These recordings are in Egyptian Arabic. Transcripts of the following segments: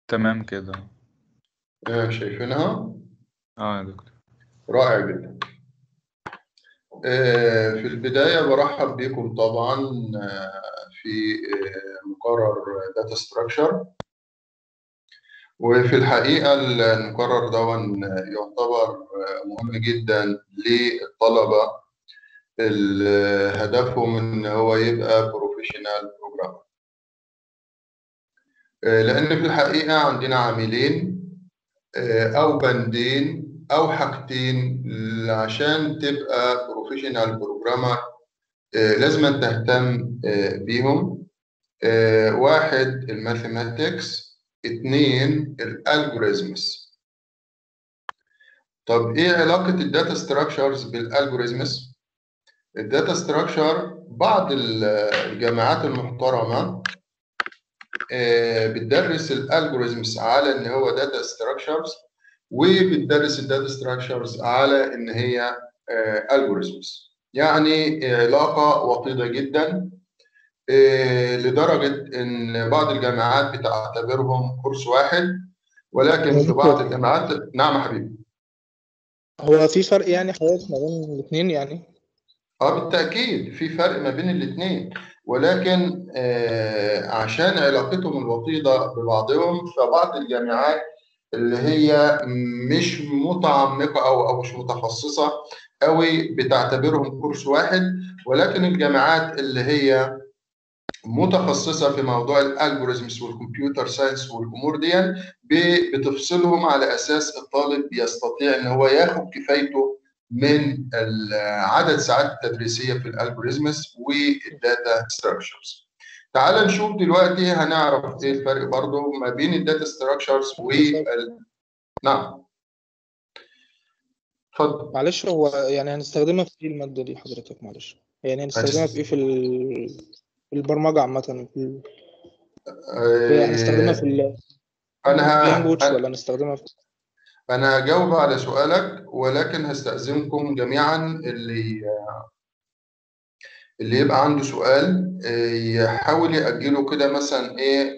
تمام كده آه، شايفينها اه يا دكتور رائع جدا آه، في البداية برحب بكم طبعا آه، في آه، مقرر داتا ستراكشر وفي الحقيقة المقرر ده يعتبر مهم جدا للطلبة اللي هدفهم ان هو يبقى بروفيشنال بروجرامر لان في الحقيقة عندنا عاملين او بندين او حاجتين عشان تبقى بروفيشنال بروجرامر لازم تهتم بيهم واحد الماثيماتكس اتنين الالجوريزمز طب ايه علاقة الداتا ستراكشرز بالالجوريزمز؟ الداتا ستراكشر بعض الجامعات المحترمة بتدرس الالجوريزمز على ان هو داتا ستراكشرز وبتدرس الداتا ستراكشرز على ان هي الجوريزمز يعني علاقة وطيدة جدا لدرجة إن بعض الجامعات بتعتبرهم كورس واحد ولكن في بعض الجامعات نعم حبيبي هو في فرق يعني حضرتك ما بين الاثنين يعني؟ اه بالتأكيد في فرق ما بين الاثنين ولكن آه عشان علاقتهم الوطيدة ببعضهم فبعض الجامعات اللي هي مش متعمقة أو أو مش متخصصة قوي بتعتبرهم كورس واحد ولكن الجامعات اللي هي متخصصه في موضوع الالجوريزمز والكمبيوتر ساينس والامور دي بتفصلهم على اساس الطالب يستطيع ان هو ياخد كفايته من عدد ساعات التدريسيه في الالجوريزمز والداتا ستراكشرز. تعال نشوف دلوقتي هنعرف ايه الفرق برضه ما بين الداتا ستراكشرز وال نعم اتفضل معلش هو يعني هنستخدمها في ايه الماده دي حضرتك معلش؟ يعني هنستخدمها في ايه في البرمجه عامه في هنستخدمها في انا اللانجوج ولا هنستخدمها في انا هجاوب على سؤالك ولكن هستأذنكم جميعا اللي اللي يبقى عنده سؤال يحاول يأجله كده مثلا ايه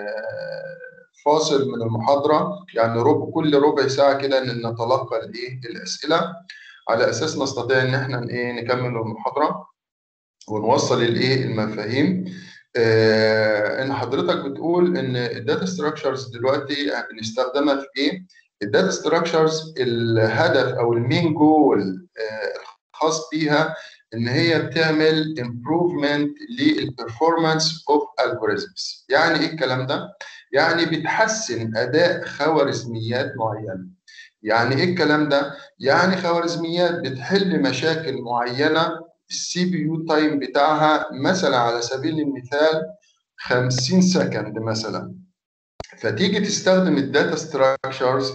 فاصل من المحاضرة يعني ربع كل ربع ساعة كده ان نتلقى الايه الأسئلة على أساس نستطيع ان احنا ايه نكمل المحاضرة ونوصل الايه المفاهيم آه ان حضرتك بتقول ان الداتا ستراكشرز دلوقتي بنستخدمها في ايه الداتا ستراكشرز الهدف او المين جول آه الخاص بيها ان هي بتعمل امبروفمنت للبرفورمانس اوف الجوريزمز يعني ايه الكلام ده يعني بتحسن اداء خوارزميات معينه يعني ايه الكلام ده يعني خوارزميات بتحل مشاكل معينه السي بي يو تايم بتاعها مثلا على سبيل المثال 50 سكند مثلا فتيجي تستخدم الداتا ستراكشرز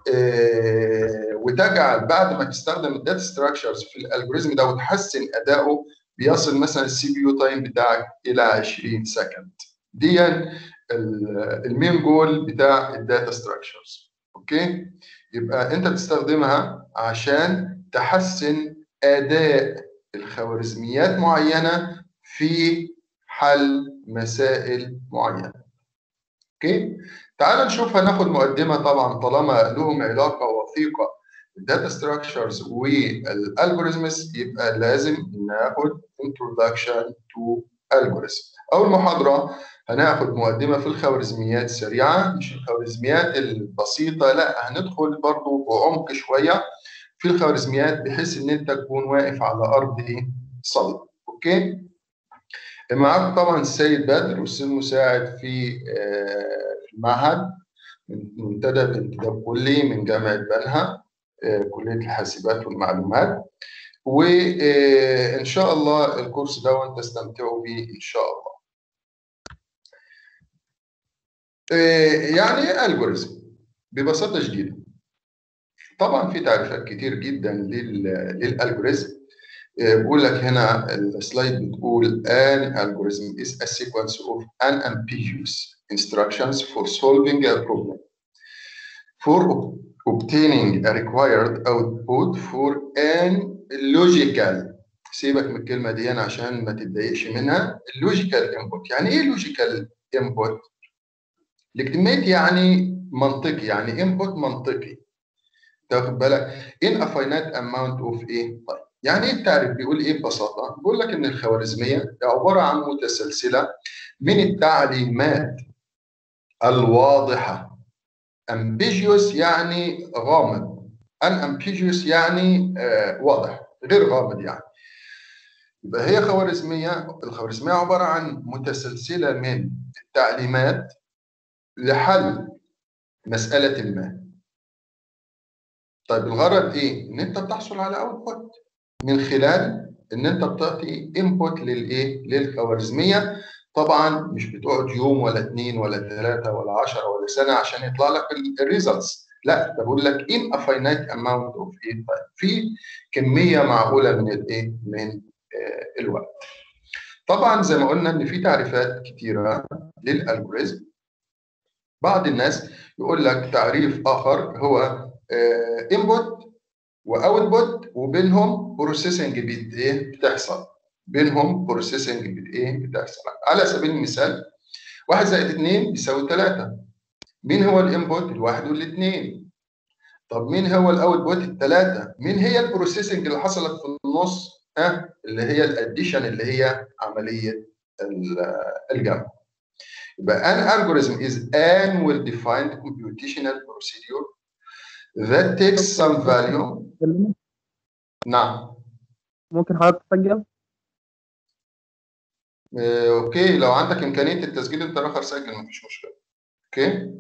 وتجعل بعد ما تستخدم الداتا ستراكشرز في الالجوريزم ده وتحسن اداؤه بيصل مثلا السي بي يو تايم بتاعك الى 20 سكند دي المين جول بتاع الداتا ستراكشرز اوكي يبقى انت بتستخدمها عشان تحسن اداء الخوارزميات معينه في حل مسائل معينه. اوكي؟ تعال نشوف هناخد مقدمه طبعا طالما لهم علاقه وثيقه الداتا ستراكشرز والالجوريزمز يبقى لازم ناخد introduction to algorithm. اول محاضره هناخد مقدمه في الخوارزميات سريعه مش الخوارزميات البسيطه لا هندخل برضو بعمق شويه في الخوارزميات بحيث ان انت تكون واقف على ارض صلب اوكي معاك طبعا السيد بدر والاستاذ مساعد في المعهد منتدى الانتداب كلي من جامعه بنها كليه الحاسبات والمعلومات وان شاء الله الكورس ده وانت تستمتعوا بيه ان شاء الله يعني ايه الجوريزم ببساطه شديده طبعا في تعريفات كتير جدا للالجوريزم بقول لك هنا السلايد بتقول an algorithm is a sequence of unambiguous instructions for solving a problem for obtaining a required output for an logical سيبك من الكلمه دي أنا عشان ما تتضايقش منها اللوجيكال انبوت يعني ايه لوجيكال انبوت legitimate يعني منطقي يعني input منطقي تاخد بالك in a finite amount of ايه طيب يعني ايه التعريف بيقول ايه ببساطه بيقول لك ان الخوارزميه عباره عن متسلسله من التعليمات الواضحه ambiguous يعني غامض unambiguous يعني آه واضح غير غامض يعني يبقى هي خوارزميه الخوارزميه عباره عن متسلسله من التعليمات لحل مساله ما طيب الغرض ايه ان انت بتحصل على اوتبوت من خلال ان انت بتعطي انبوت للايه للخوارزميه طبعا مش بتقعد يوم ولا اثنين ولا ثلاثه ولا 10 ولا سنه عشان يطلع لك الريزلتس لا ده بقول لك ان ا فاينايت اماونت اوف ايه طيب في كميه معقوله من الايه من آه الوقت طبعا زي ما قلنا ان في تعريفات كتيره للالجوريزم بعض الناس يقول لك تعريف اخر هو انبوت واوتبوت وبينهم بروسيسنج بت ايه بتحصل بينهم بروسيسنج بت ايه بتحصل على سبيل المثال 1 زائد 2 بيساوي 3 مين هو الانبوت الواحد والاثنين طب مين هو الاوتبوت الثلاثه مين هي البروسيسنج اللي حصلت في النص ها اللي هي الاديشن اللي هي عمليه الجمع يبقى an algorithm is an well defined computational procedure that takes some value نعم ممكن حضرتك تسجل آه، اوكي لو عندك امكانيه التسجيل انت الاخر سجل مفيش مشكله اوكي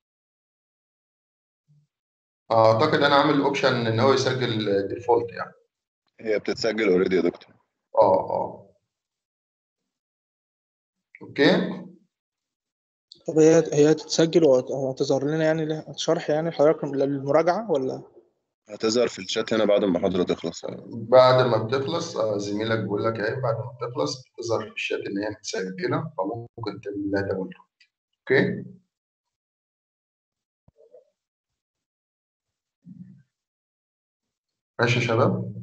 اعتقد انا عامل اوبشن ان هو يسجل ديفولت يعني هي بتتسجل اوريدي يا دكتور اه اه اوكي طب هي هي تتسجل وهتظهر لنا يعني له- شرح يعني حضرتك للمراجعة ولا هتظهر في الشات هنا بعد ما المحاضرة تخلص بعد ما بتخلص آه، زميلك بيقول لك اهي بعد ما بتخلص بتظهر في الشات ان هي متسجله فممكن تعمل لها داونلود اوكي ماشي يا شباب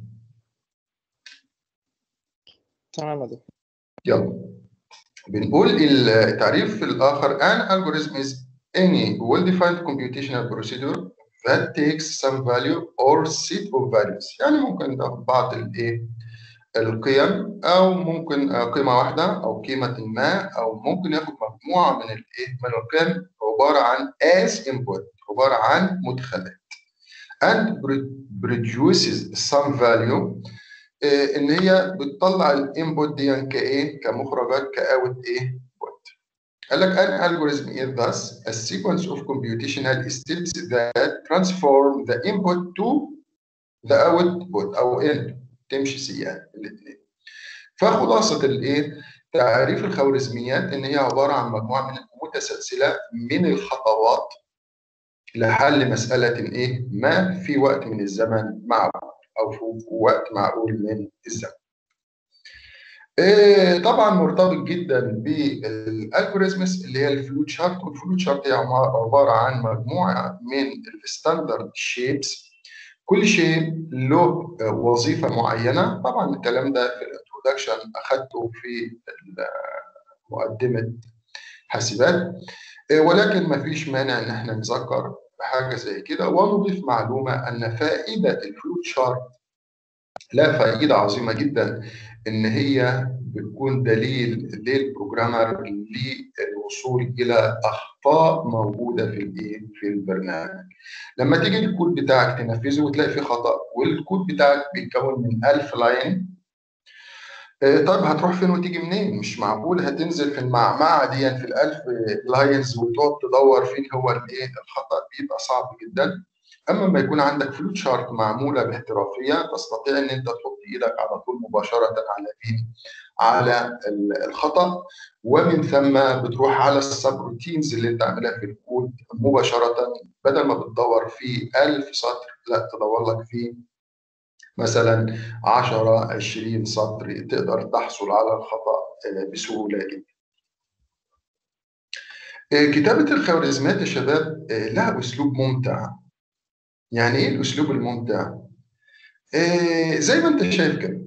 تمام يا دكتور يلا بنقول التعريف الآخر an algorithm is any well-defined computational procedure that takes some value or set of values يعني ممكن تاخد بعض الايه القيم او ممكن آه، قيمه واحده او قيمه ما او ممكن ياخد مجموعه من الايه من القيم عباره عن as input عباره عن مدخلات and pro- produces some value آه، ان هي بتطلع الانبوت دي كايه كمخرجات كاوت ايه بوت قال لك an algorithm is thus a sequence of computational steps that transform the input to the output او input تمشي سيان الاثنين فخلاصه الايه تعريف الخوارزميات ان هي عباره عن مجموعه من متسلسله من الخطوات لحل مساله ايه ما في وقت من الزمن معقول او في وقت معقول من الزمن إيه طبعا مرتبط جدا بالالجوريزمز اللي هي الفلوت شارت والفلوت شارت هي عباره عن مجموعه من الستاندرد شيبس كل شيء له وظيفه معينه طبعا الكلام ده في الانترودكشن اخذته في مقدمه حاسبات إيه ولكن ما فيش مانع ان احنا نذكر بحاجه زي كده ونضيف معلومه ان فائده الفلوت شارت لا فائده عظيمه جدا ان هي بتكون دليل للبروجرامر للوصول الى اخطاء موجوده في الايه في البرنامج لما تيجي الكود بتاعك تنفذه وتلاقي فيه خطا والكود بتاعك بيتكون من 1000 لاين آه، طيب هتروح فين وتيجي منين؟ مش معقول هتنزل في المعمعة دي في الألف لاينز وتقعد تدور فين هو الايه الخطأ بيبقى صعب جدا اما لما يكون عندك فلوت شارت معموله باحترافيه تستطيع ان انت تحط ايدك على طول مباشره على مين؟ على ال- الخطا ومن ثم بتروح على السب روتينز اللي انت عاملها في الكود مباشره بدل ما بتدور في 1000 سطر لا تدور لك في مثلا 10 20 سطر تقدر تحصل على الخطا آه، بسهوله جدا. آه، كتابه الخوارزميات يا شباب آه، لها اسلوب ممتع يعني ايه الاسلوب الممتع؟ إيه زي ما انت شايف كده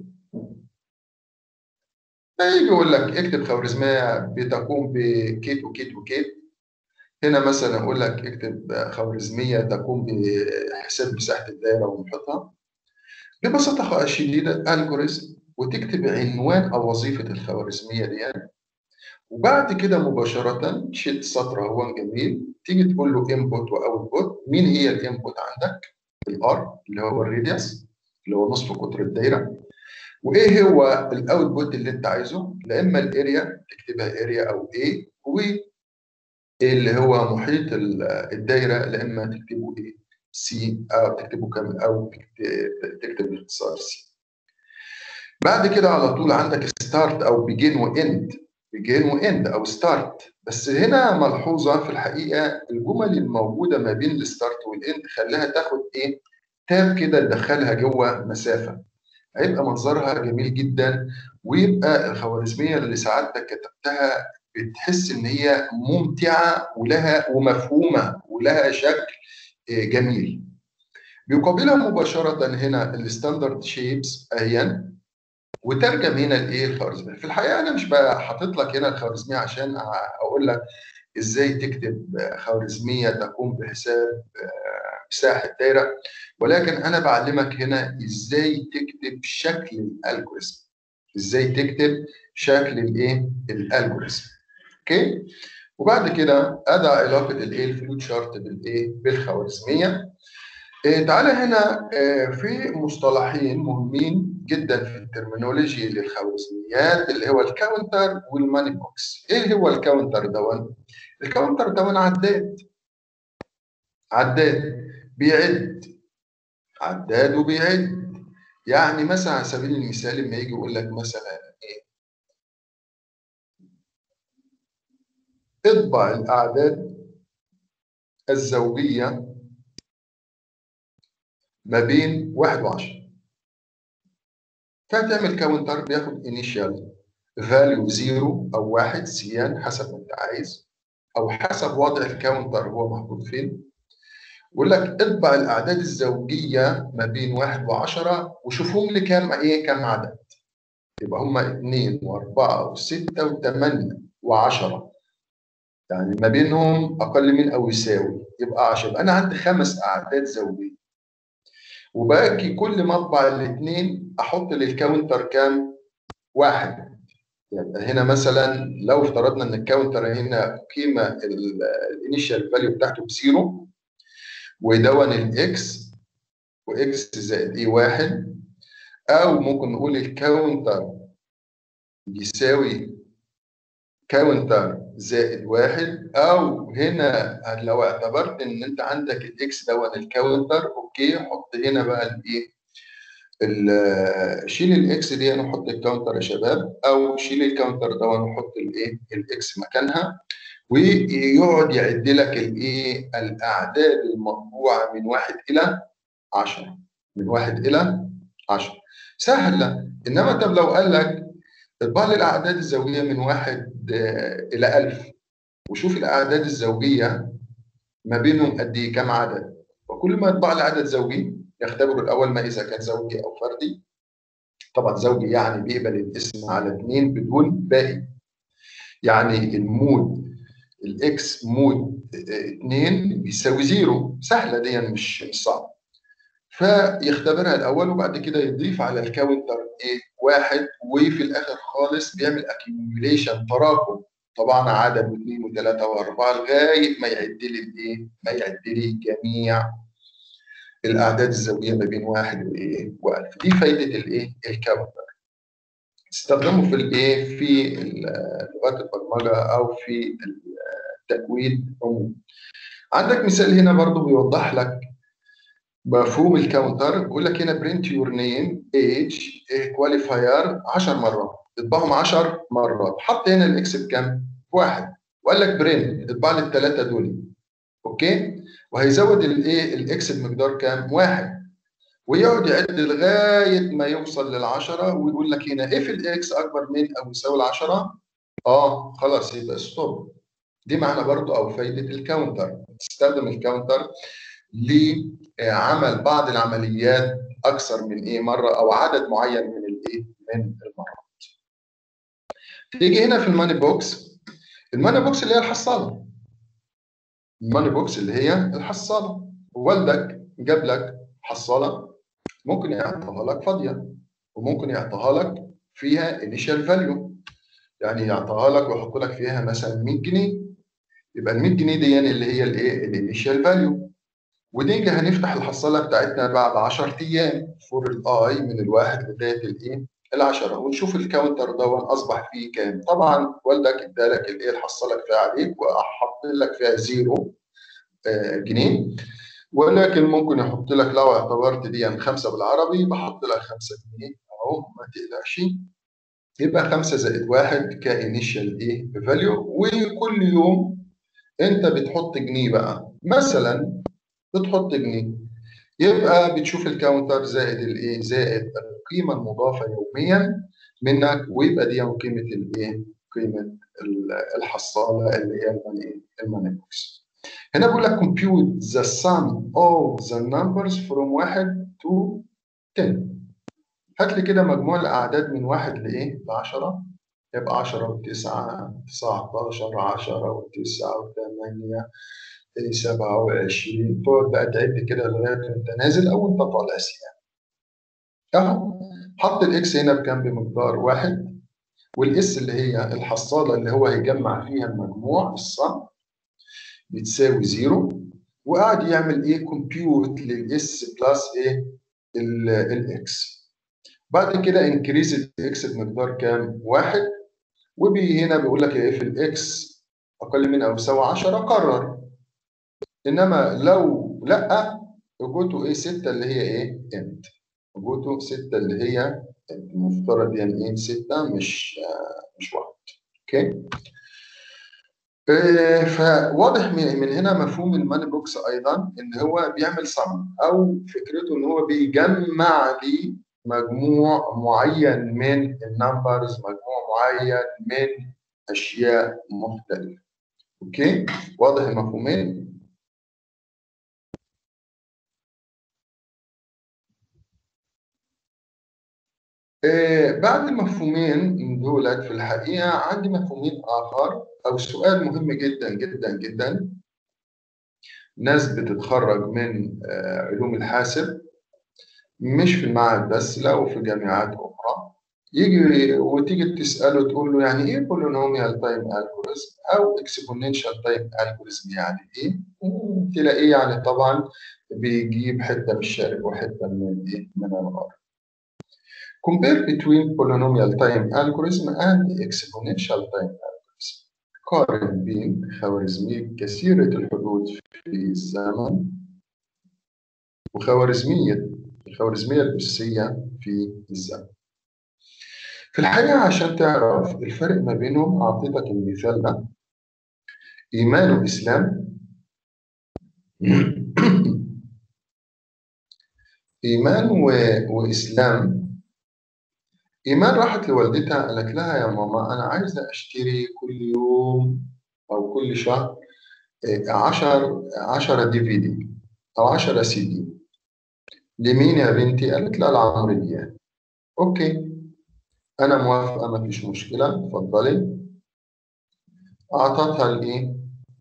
يجي يقول لك اكتب خوارزميه بتقوم بكيت وكيت وكيت هنا مثلا اقول لك اكتب خوارزميه تقوم بحساب مساحه الدائره ومحيطها ببساطه شديده الجوريزم وتكتب عنوان او وظيفه الخوارزميه دي يعني. وبعد كده مباشره شيت سطر هو جميل تيجي تقول له انبوت واوتبوت مين هي الانبوت عندك الار اللي هو الراديوس اللي هو نصف قطر الدايره وايه هو الاوتبوت اللي انت عايزه لا اما الاريا تكتبها اريا او ايه و اللي هو محيط الدايره لا اما تكتبه ايه سي او تكتبه كامل او تكتب باختصار سي بعد كده على طول عندك ستارت او بيجين واند بيجين واند او ستارت بس هنا ملحوظه في الحقيقه الجمل الموجوده ما بين الستارت والاند خليها تاخد ايه تاب كده تدخلها جوه مسافه هيبقى منظرها جميل جدا ويبقى الخوارزميه اللي سعادتك كتبتها بتحس ان هي ممتعه ولها ومفهومه ولها شكل جميل بيقابلها مباشره هنا الستاندرد شيبس اهيا وترجم هنا الايه الخوارزميه في الحقيقه انا مش بقى حاطط لك هنا الخوارزميه عشان اقول لك ازاي تكتب خوارزميه تقوم بحساب مساحه دايره ولكن انا بعلمك هنا ازاي تكتب شكل الالجوريزم ازاي تكتب شكل الايه الالجوريزم اوكي وبعد كده ادى علاقه الايه الفلوت شارت بالايه بالخوارزميه إيه تعالى هنا إيه في مصطلحين مهمين جدا في الترمينولوجي للخوارزميات اللي هو الكاونتر والماني بوكس ايه هو الكاونتر دون الكاونتر دون عداد عداد بيعد عداد وبيعد يعني مثلا على سبيل المثال لما يجي يقول لك مثلا ايه اطبع الاعداد الزوجيه ما بين واحد وعشرة فتعمل كاونتر بياخد انيشال فاليو زيرو او واحد سيان حسب ما انت عايز او حسب وضع الكاونتر هو محطوط فين يقول لك اطبع الاعداد الزوجيه ما بين واحد وعشرة وشوفهم لي كام ايه كام عدد يبقى هم اثنين واربعه وسته وثمانيه وعشره يعني ما بينهم اقل من او يساوي يبقى 10 يبقى انا عندي خمس اعداد زوجيه وباقي كل ما اطبع الاثنين احط للكاونتر كام؟ واحد يعني هنا مثلا لو افترضنا ان الكاونتر هنا قيمه الانيشال فاليو بتاعته بزيرو ودون الاكس واكس زائد ايه واحد او ممكن نقول الكاونتر يساوي كاونتر زائد واحد او هنا لو اعتبرت ان انت عندك الاكس دون الكاونتر اوكي حط هنا بقى الايه شيل الاكس دي انا احط الكاونتر يا شباب او شيل الكاونتر ده ونحط الايه الاكس مكانها ويقعد يعد لك الايه الاعداد المطبوعه من واحد الى 10 من واحد الى 10 سهله انما طب لو قال لك اطبع لي الاعداد الزوجيه من واحد الى 1000 وشوف الاعداد الزوجيه ما بينهم قد ايه كام عدد وكل ما يطبع لي عدد زوجي يختبر الاول ما اذا كان زوجي او فردي طبعا زوجي يعني بيقبل الاسم على اثنين بدون باقي يعني المود الاكس مود اثنين بيساوي زيرو سهله دي يعني مش مش صعبه فيختبرها الاول وبعد كده يضيف على الكاونتر ايه واحد وفي الاخر خالص بيعمل اكيوميليشن تراكم طبعا عدد واثنين وثلاثه واربعه لغايه ما يعد لي الايه؟ ما يعد لي جميع الاعداد الزوجيه ما بين واحد وايه؟ والف دي فايده الايه؟ الكاونتر تستخدمه في الايه؟ في لغات البرمجه او في التكوين عموما. عندك مثال هنا برضو بيوضح لك مفهوم الكاونتر بيقول لك هنا برنت يور نيم ايج كواليفاير 10 مرات اطبعهم 10 مرات حط هنا الاكس بكام؟ واحد وقال لك برنت اطبع لي الثلاثه دول اوكي وهيزود الايه الاكس بمقدار كام؟ واحد ويقعد يعد لغايه ما يوصل للعشره ويقول لك هنا اف الاكس اكبر من او يساوي العشره اه خلاص يبقى ستوب دي معنى برضو او فايده الكاونتر تستخدم الكاونتر لعمل بعض العمليات اكثر من ايه مره او عدد معين من الايه من المرات تيجي هنا في الماني بوكس الماني بوكس اللي هي الحصاله الماني بوكس اللي هي الحصاله والدك جاب لك حصاله ممكن يعطيها لك فاضيه وممكن يعطيها لك فيها انيشال فاليو يعني يعطيها لك ويحط لك فيها مثلا 100 جنيه يبقى ال 100 جنيه دي يعني اللي هي الايه الانيشال فاليو ونيجي هنفتح الحصاله بتاعتنا بعد 10 ايام فور الاي من الواحد لغايه الايه العشرة ونشوف الكاونتر ده اصبح فيه كام طبعا والدك ادالك الايه الحصاله كفايه عليك وحط لك فيها زيرو آه جنيه ولكن ممكن يحط لك لو اعتبرت دي يعني خمسه بالعربي بحط لك خمسه جنيه اهو ما تقلقش يبقى خمسه زائد واحد كانيشال ايه فاليو وكل يوم انت بتحط جنيه بقى مثلا بتحط جنيه يبقى بتشوف الكاونتر زائد الايه زائد القيمه المضافه يوميا منك ويبقى دي قيمه الايه قيمه الحصاله اللي هي الماني الماني بوكس هنا بقول لك compute the sum of the numbers from 1 to 10 هات لي كده مجموع الاعداد من 1 لايه ل 10 يبقى 10 و9 19 10 و9 و8 27 تقعد بقى تعد كده لغايه انت نازل او انت طالع يعني. اهو حط الاكس هنا بكام بمقدار واحد والاس اللي هي الحصاله اللي هو هيجمع فيها المجموع الصم بتساوي زيرو وقعد يعمل ايه كومبيوت للاس بلس ايه الاكس بعد كده انكريز الاكس بمقدار كام؟ واحد وبي هنا بيقول لك ايه في الاكس اقل من او يساوي 10 قرر انما لو لا وجوته ايه 6 اللي هي ايه انت وجوته 6 اللي هي المفترض يعني ايه 6 مش آه مش واحد اوكي آه فواضح من هنا مفهوم الماني بوكس ايضا ان هو بيعمل صم او فكرته ان هو بيجمع لي مجموع معين من النمبرز مجموع معين من اشياء مختلفه اوكي واضح المفهومين آه بعد المفهومين دولت في الحقيقة عندي مفهومين آخر أو سؤال مهم جدا جدا جدا ناس بتتخرج من آه علوم الحاسب مش في المعهد بس لا وفي جامعات أخرى يجي وتيجي تسأله تقول له يعني إيه بولينوميال تايم الجوريزم أو اكسبوننشال تايم الجوريزم يعني إيه؟ تلاقيه يعني طبعا بيجيب حتة من الشارب وحتة من الإيه؟ من الغرب. Compare between polynomial time algorithm and exponential time algorithm. قارن بين خوارزمية كثيرة الحدود في الزمن وخوارزمية الخوارزمية الأسية في الزمن. في الحقيقة عشان تعرف الفرق ما بينهم أعطيتك المثال ده إيمان وإسلام إيمان و... وإسلام إيمان راحت لوالدتها قالت لها يا ماما أنا عايزة أشتري كل يوم أو كل شهر عشر عشرة دي في دي أو عشرة سي دي لمين يا بنتي؟ قالت لها لعمرو دياب أوكي أنا موافقة مفيش مشكلة اتفضلي أعطتها الإيه؟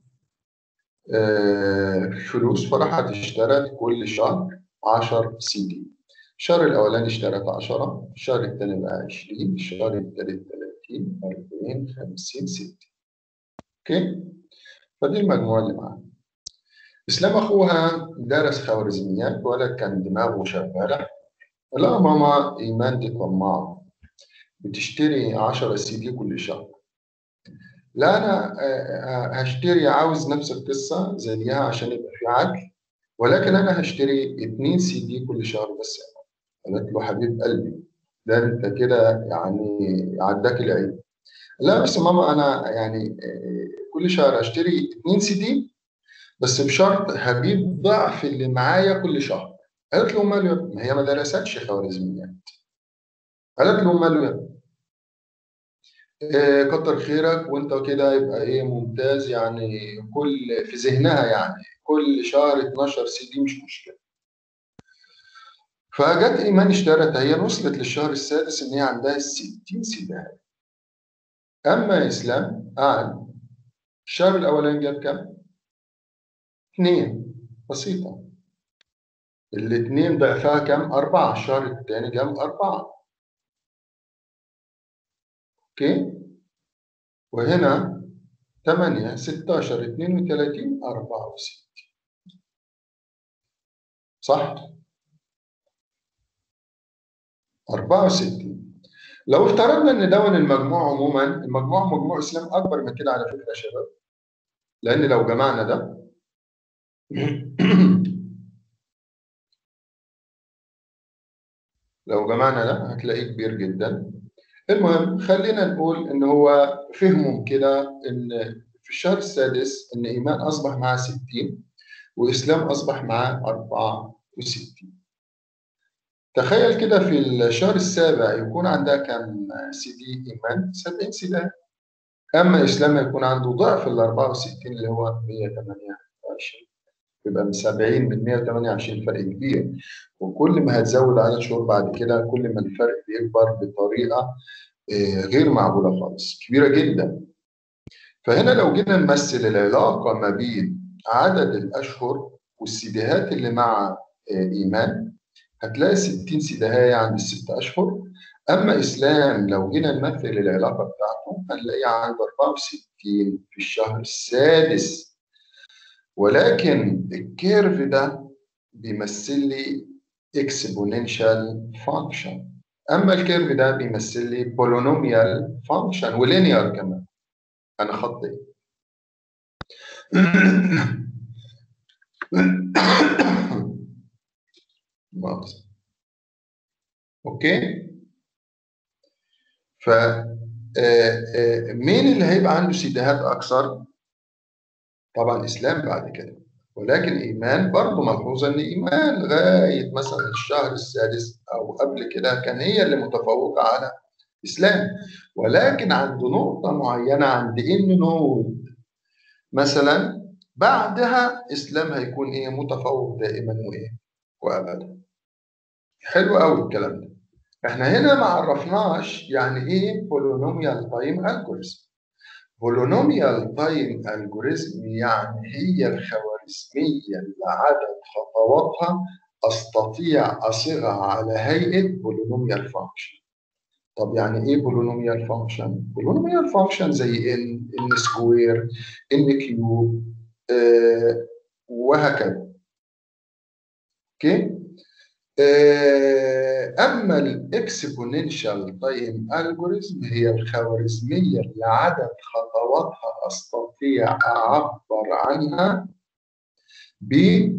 آه فلوس فراحت اشترت كل شهر 10 سي دي الشهر الأولاني اشترت 10 الشهر الثاني بقى 20 الشهر الثالث 30 40 50 60 أوكي فدي المجموعة اللي معاها إسلام أخوها درس خوارزميات ولد كان دماغه شغالة لا ماما إيمان دي طماعة بتشتري 10 سي دي كل شهر لا انا هشتري عاوز نفس القصه زيها عشان يبقى في عدل ولكن انا هشتري 2 سي دي كل شهر بس قالت له حبيب قلبي ده انت كده يعني عداك العيد لا بس ماما انا يعني كل شهر اشتري 2 سي دي بس بشرط هجيب ضعف اللي معايا كل شهر قالت له ماله ما هي ما درستش خوارزميات قالت له ماله إيه كتر خيرك وانت كده يبقى ايه ممتاز يعني كل في ذهنها يعني كل شهر 12 سي دي مش مشكله فجت ايمان اشترت هي وصلت للشهر السادس ان هي عندها 60 سي دي اما اسلام قعد الشهر الاولاني جاب كام؟ 2 بسيطة الاثنين ضعفها كم؟ أربعة الشهر الثاني كم؟ أربعة أوكي وهنا 8 16 32 64 صح؟ 64 لو افترضنا ان دون المجموع عموما المجموع مجموع اسلام اكبر من كده على فكره يا شباب لان لو جمعنا ده لو جمعنا ده هتلاقيه كبير جدا المهم خلينا نقول ان هو فهمهم كده ان في الشهر السادس ان ايمان اصبح معاه 60 واسلام اصبح معاه 64 تخيل كده في الشهر السابع يكون عندها كم سي دي ايمان 70 سي دي اما اسلام يكون عنده ضعف ال 64 اللي هو 128 يبقى من 70 من 128 فرق كبير وكل ما هتزود عدد شهور بعد كده كل ما الفرق بيكبر بطريقه غير معقوله خالص كبيره جدا فهنا لو جينا نمثل العلاقه ما بين عدد الاشهر والسيديهات اللي مع ايمان هتلاقي 60 سيدهاية عند الست اشهر اما اسلام لو جينا نمثل العلاقه بتاعته هنلاقيها عند 64 في الشهر السادس ولكن الكيرف ده بيمثل لي اكسبوننشال فانكشن اما الكيرف ده بيمثل لي بولينوميال فانكشن ولينير كمان انا خطي مؤاخذة اوكي ف مين اللي هيبقى عنده سيدهات اكثر طبعا اسلام بعد كده ولكن ايمان برضه ملحوظه ان ايمان لغايه مثلا الشهر السادس او قبل كده كان هي اللي متفوقه على اسلام ولكن عند نقطه معينه عند ان نود مثلا بعدها اسلام هيكون ايه متفوق دائما وايه وابدا حلو قوي الكلام ده احنا هنا ما عرفناش يعني ايه بولينوميال تايم الجوريزم بولينوميال تايم الجوريزم يعني هي الخوارزميه اللي عدد خطواتها استطيع اصيغها على هيئه بولينوميال فانكشن طب يعني ايه بولينوميال فانكشن بولينوميال فانكشن زي ان ان سكوير ان كيوب آه وهكذا اوكي اما الاكسبوننشال تايم الجوريزم هي الخوارزميه اللي عدد خطواتها استطيع اعبر عنها ب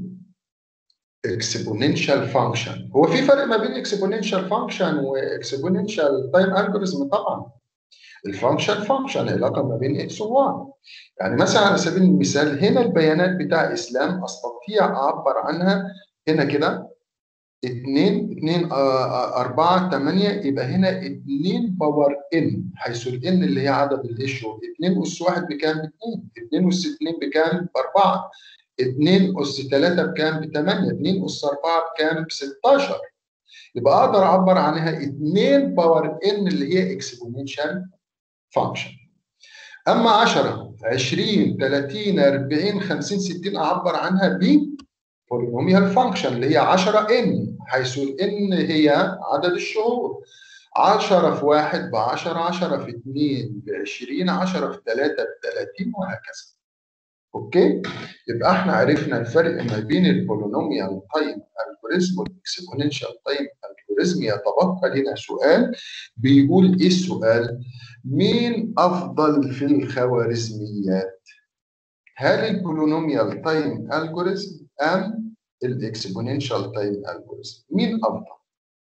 اكسبوننشال فانكشن هو في فرق ما بين اكسبوننشال فانكشن واكسبوننشال تايم الجوريزم طبعا الفانكشن فانكشن علاقه ما بين اكس وواي يعني مثلا على سبيل المثال هنا البيانات بتاع اسلام استطيع اعبر عنها هنا كده 2 2 4 8 يبقى هنا 2 باور ان حيث الان اللي هي عدد الاشهر 2 اس 1 بكام؟ ب 2 2 اس 2 بكام؟ ب 4 2 اس 3 بكام؟ ب 8 2 اس 4 بكام؟ ب 16 يبقى اقدر اعبر عنها 2 باور ان اللي هي اكسبوننشال فانكشن اما 10 20 30 40 50 60 اعبر عنها ب بولينوميال فانكشن اللي هي 10 ان حيث الان هي عدد الشهور 10 في 1 ب 10 10 في 2 ب 20 10 في 3 ب 30 وهكذا اوكي يبقى احنا عرفنا الفرق ما بين البولينوميال تايم الجوريزم والاكسبوننشال تايم الجوريزم يتبقى لنا سؤال بيقول ايه السؤال مين افضل في الخوارزميات هل البولينوميال تايم الجوريزم ام الاكسبوننشال تايم الجوريزم مين افضل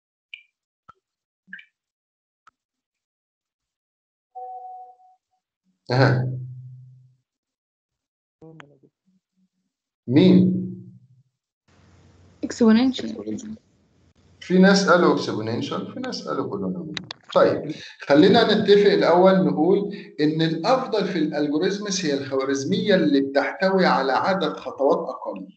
أه. مين exponential في ناس قالوا اكسبوننشال في ناس قالوا بولينوميال طيب خلينا نتفق الاول نقول ان الافضل في الالجوريزمز هي الخوارزميه اللي بتحتوي على عدد خطوات اقل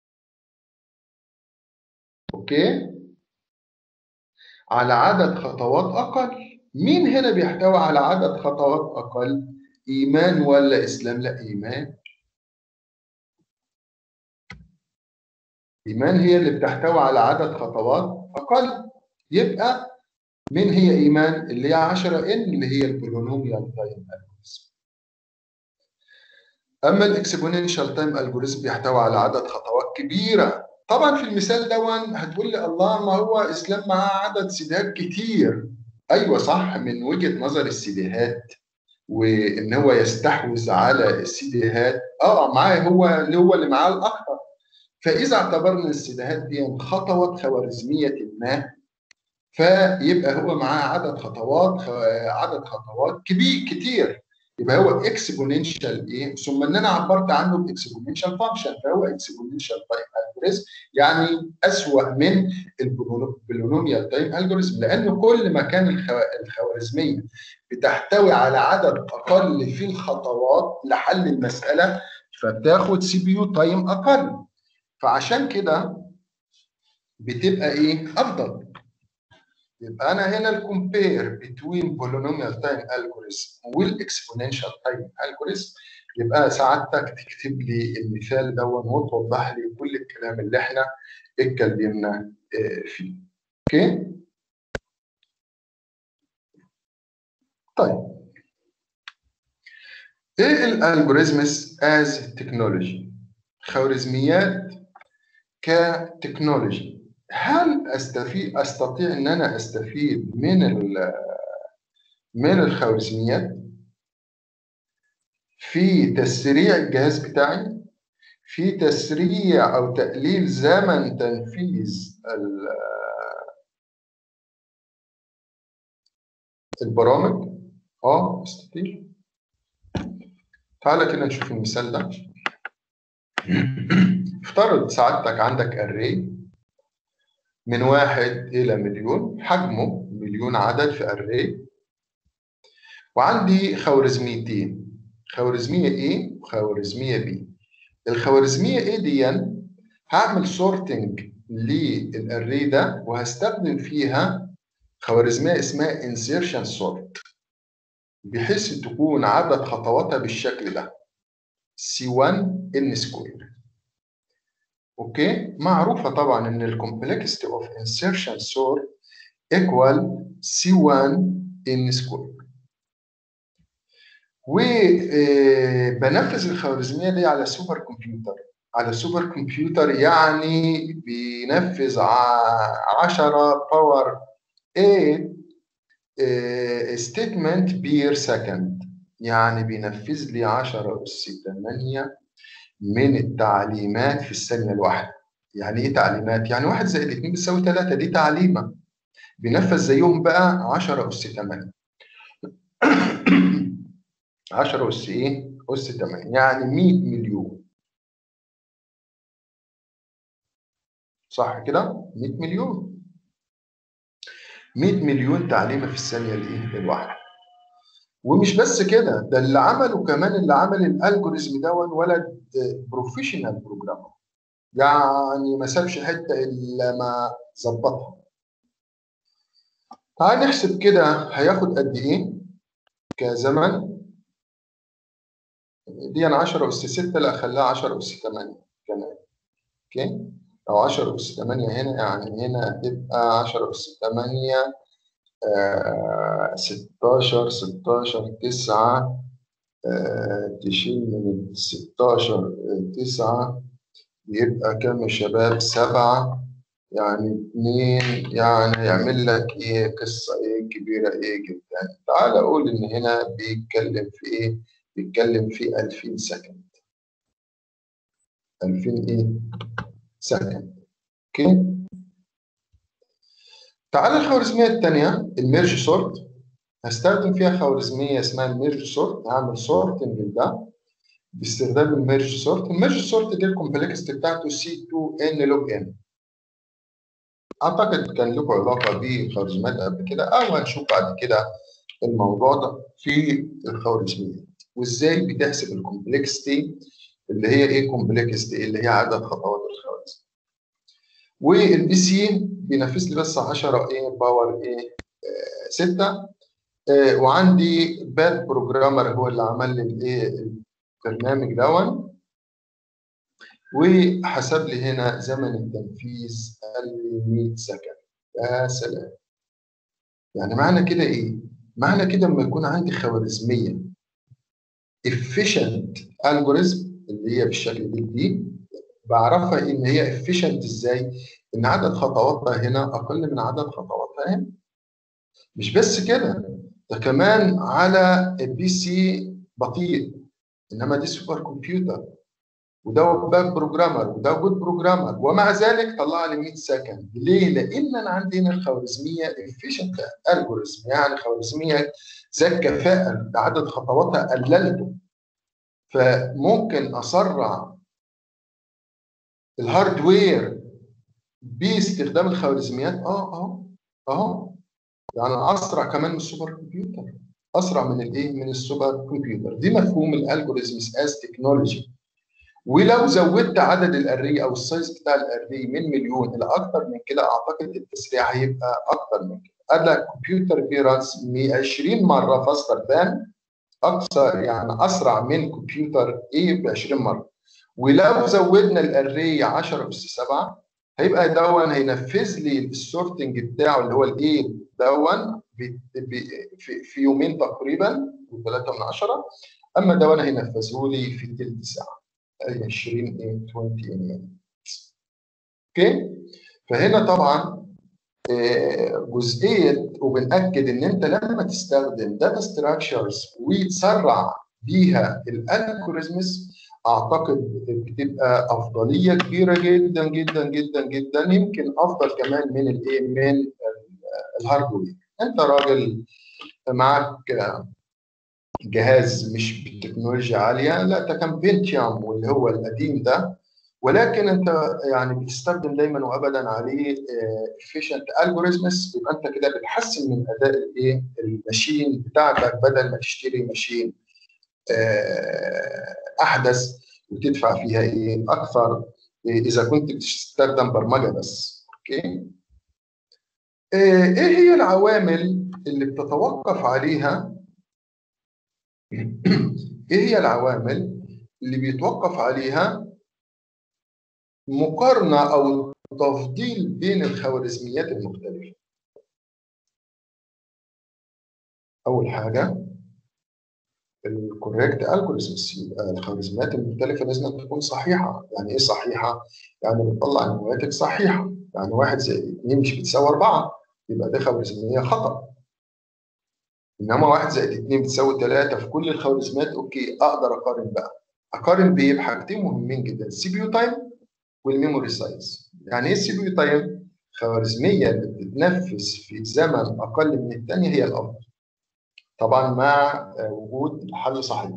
اوكي على عدد خطوات اقل مين هنا بيحتوي على عدد خطوات اقل ايمان ولا اسلام لا ايمان ايمان هي اللي بتحتوي على عدد خطوات اقل يبقى مين هي ايمان اللي هي 10 ان اللي هي البولينوميال تايم الجوريزم اما الاكسبوننشال تايم الجوريزم بيحتوي على عدد خطوات كبيره طبعا في المثال دون هتقول لي الله ما هو اسلام معاه عدد سيدات كتير ايوه صح من وجهه نظر السيديهات وان هو يستحوذ على السيديهات اه معاه هو اللي هو اللي معاه الاكثر فاذا اعتبرنا السيديهات دي خطوات خوارزميه ما فيبقى هو معاه عدد خطوات عدد خطوات كبير كتير يبقى هو اكسبوننشال ايه ثم ان انا عبرت عنه باكسبوننشال فانكشن فهو اكسبوننشال تايم الجوريزم يعني اسوأ من البولينوميال تايم الجوريزم لان كل ما كان الخوارزميه بتحتوي على عدد اقل في الخطوات لحل المساله فبتاخد سي بي يو تايم اقل فعشان كده بتبقى ايه افضل يبقى انا هنا الكومبير بين بولينوميال تايم الجوريزم والاكسبوننشال تايم الجوريزم يبقى سعادتك تكتب لي المثال دون وتوضح لي كل الكلام اللي احنا اتكلمنا فيه اوكي طيب ايه الالجوريزمز از تكنولوجي خوارزميات كتكنولوجي هل استفيد استطيع ان انا استفيد من من الخوارزميات في تسريع الجهاز بتاعي في تسريع او تقليل زمن تنفيذ البرامج اه استطيع تعالى كده نشوف المثال ده افترض سعادتك عندك اري من واحد إلى مليون حجمه مليون عدد في أري وعندي خوارزميتين خوارزمية A وخوارزمية B الخوارزمية A دي هعمل سورتنج للأري ده وهستخدم فيها خوارزمية اسمها insertion sort بحيث تكون عدد خطواتها بالشكل ده C1 N سكوير اوكي معروفه طبعا ان الكومبلكسيتي اوف انسيرشن سور ايكوال سي 1 ان سكوير وبنفذ الخوارزميه دي على سوبر كمبيوتر على سوبر كمبيوتر يعني بينفذ 10 باور 8 ستيتمنت بير سكند يعني بينفذ لي 10 اس 8 من التعليمات في الثانية الواحدة يعني ايه تعليمات؟ يعني واحد زائد اتنين بتساوي تلاتة دي تعليمة بينفذ زيهم بقى 10 أس 8 10 أس إيه؟ أس 8 يعني 100 مليون صح كده؟ 100 مليون 100 مليون تعليمة في الثانية الإيه؟ الواحدة ومش بس كده ده اللي عمله كمان اللي عمل الالجوريزم دون ولد بروفيشنال بروجرامر يعني ما سابش حته الا ما ظبطها تعال نحسب كده هياخد قد ايه كزمن دي انا 10 اس 6 لا خليها 10 اس 8 كمان اوكي او 10 اس 8 هنا يعني هنا هتبقى 10 اس 8 آه 16 16 9 آه تشيل من ال 16 9 يبقى كام يا شباب؟ سبعة يعني اتنين يعني يعمل لك ايه قصة ايه كبيرة ايه جدا تعال اقول ان هنا بيتكلم في ايه؟ بيتكلم في 2000 سكند 2000 ايه؟ سكند اوكي؟ تعال الخوارزمية الثانية الميرج سورت هستخدم فيها خوارزمية اسمها الميرج سورت هعمل سورتنج ده باستخدام الميرج سورت الميرج سورت دي الكومبلكسيتي بتاعته سي 2 ان لوج ان اعتقد كان لكم علاقه بخوارزميات قبل كده او هنشوف بعد كده الموضوع ده في الخوارزميات وازاي بتحسب الكومبلكسيتي اللي هي ايه كومبلكسيتي اللي هي عدد خطوات الخوارزم والبي سي بينفذ لي بس 10 ايه باور ايه 6 آه وعندي باد بروجرامر هو اللي عمل لي الايه البرنامج دون وحسب لي هنا زمن التنفيذ قال لي 100 سكند يا سلام يعني معنى كده ايه؟ معنى كده لما يكون عندي خوارزميه efficient algorithm اللي هي بالشكل دي دي بعرفها ان هي efficient ازاي؟ ان عدد خطواتها هنا اقل من عدد خطواتها هنا. مش بس كده ده كمان على البي سي بطيء انما دي سوبر كمبيوتر وده باك بروجرامر وده جود بروجرامر ومع ذلك طلع لي 100 سكند ليه؟ لان انا عندي هنا الخوارزميه efficient algorithm يعني خوارزميه ذات كفاءه عدد خطواتها قللته فممكن اسرع الهاردوير باستخدام الخوارزميات اه اه اه يعني اسرع كمان من السوبر كمبيوتر اسرع من الايه من السوبر كمبيوتر دي مفهوم الالجوريزمز از تكنولوجي ولو زودت عدد الاري او السايز بتاع الاري من مليون الى اكثر من كده اعتقد التسريع هيبقى اكثر من كده قال لك كمبيوتر فيروس 20 مره فاستر ذان اكثر يعني اسرع من كمبيوتر ايه ب 20 مره ولو زودنا الاري 10 اس 7 هيبقى دون هينفذ لي السورتنج بتاعه اللي هو الايه دون في, في يومين تقريبا وثلاثة من عشرة اما دون هينفذه لي في ثلث ساعه اي 20 ايه 20 minutes اوكي فهنا طبعا جزئيه وبناكد ان انت لما تستخدم داتا ستراكشرز وتسرع بيها الالجوريزمز اعتقد بتبقى افضليه كبيره جدا جدا جدا جدا يمكن افضل كمان من الايه من الهاردوير انت راجل معاك جهاز مش بتكنولوجيا عاليه لا ده كان بنتيوم واللي هو القديم ده ولكن انت يعني بتستخدم دايما وابدا عليه efficient algorithms يبقى انت كده بتحسن من اداء الايه الماشين بتاعتك بدل ما تشتري ماشين احدث وتدفع فيها ايه اكثر اذا كنت بتستخدم برمجه بس اوكي ايه هي العوامل اللي بتتوقف عليها ايه هي العوامل اللي بيتوقف عليها مقارنه او تفضيل بين الخوارزميات المختلفه اول حاجه الكوريكت الجوريزمز يبقى الخوارزميات المختلفه لازم تكون صحيحه يعني ايه صحيحه يعني بتطلع النواتج صحيحه يعني واحد زائد اثنين مش بتساوي اربعه يبقى ده خوارزميه خطا انما واحد زائد اثنين بتساوي ثلاثه في كل الخوارزميات اوكي اقدر اقارن بقى اقارن بايه بحاجتين مهمين جدا السي بي يو تايم والميموري سايز يعني ايه السي بي يو تايم خوارزميه اللي بتتنفذ في زمن اقل من الثانيه هي الافضل طبعا مع وجود حل صحيح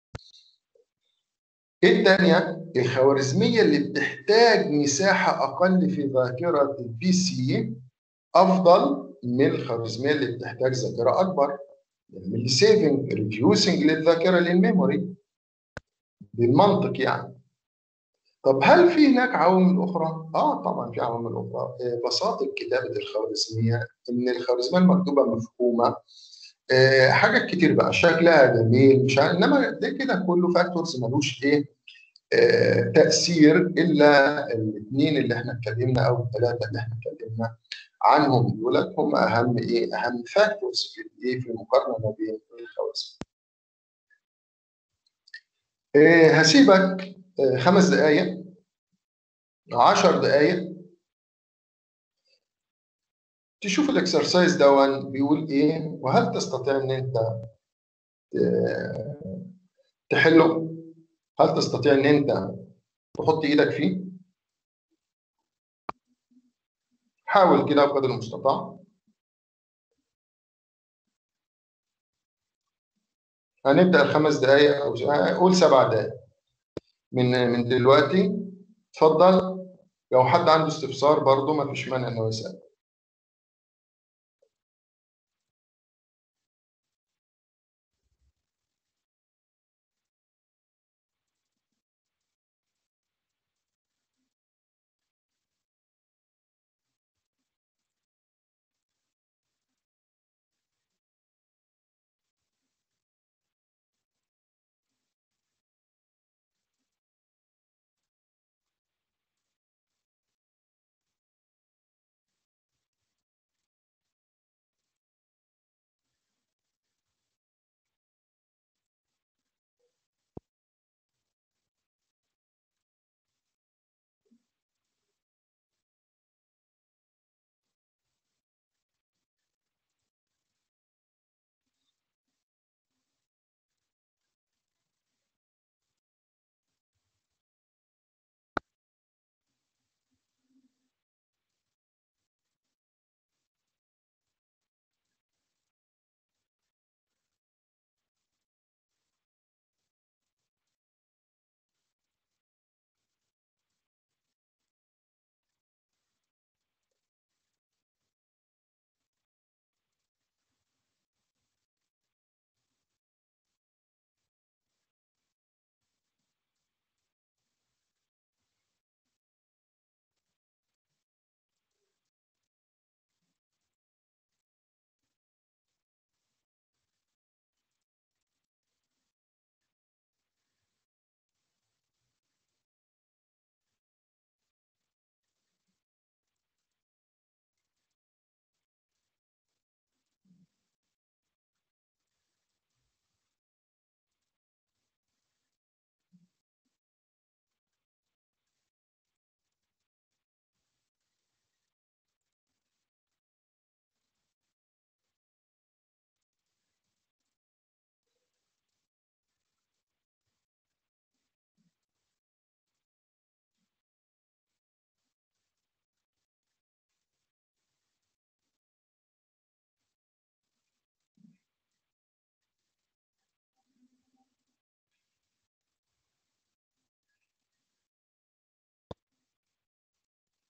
الثانية الخوارزمية اللي بتحتاج مساحة أقل في ذاكرة البي سي أفضل من الخوارزمية اللي بتحتاج ذاكرة أكبر يعمل سيفنج ريديوسنج للذاكرة للميموري بالمنطق يعني طب هل في هناك عوامل أخرى؟ آه طبعا في عوامل أخرى بساطة كتابة الخوارزمية إن الخوارزمية المكتوبة مفهومة آه حاجات كتير بقى شكلها جميل مش عارف انما ده كده كله فاكتورز ملوش ايه آه تاثير الا الاثنين اللي احنا اتكلمنا او الثلاثه اللي احنا اتكلمنا عنهم دولت هم اهم ايه اهم فاكتورز في الايه في المقارنه ما بين الخوارزم. آه هسيبك خمس دقائق عشر دقائق تشوف الاكسرسايز دون بيقول ايه وهل تستطيع ان انت تحله هل تستطيع ان انت تحط ايدك فيه حاول كده بقدر المستطاع هنبدا الخمس دقائق او قول سبع دقائق من من دلوقتي اتفضل لو حد عنده استفسار برضه ما فيش مانع انه يسال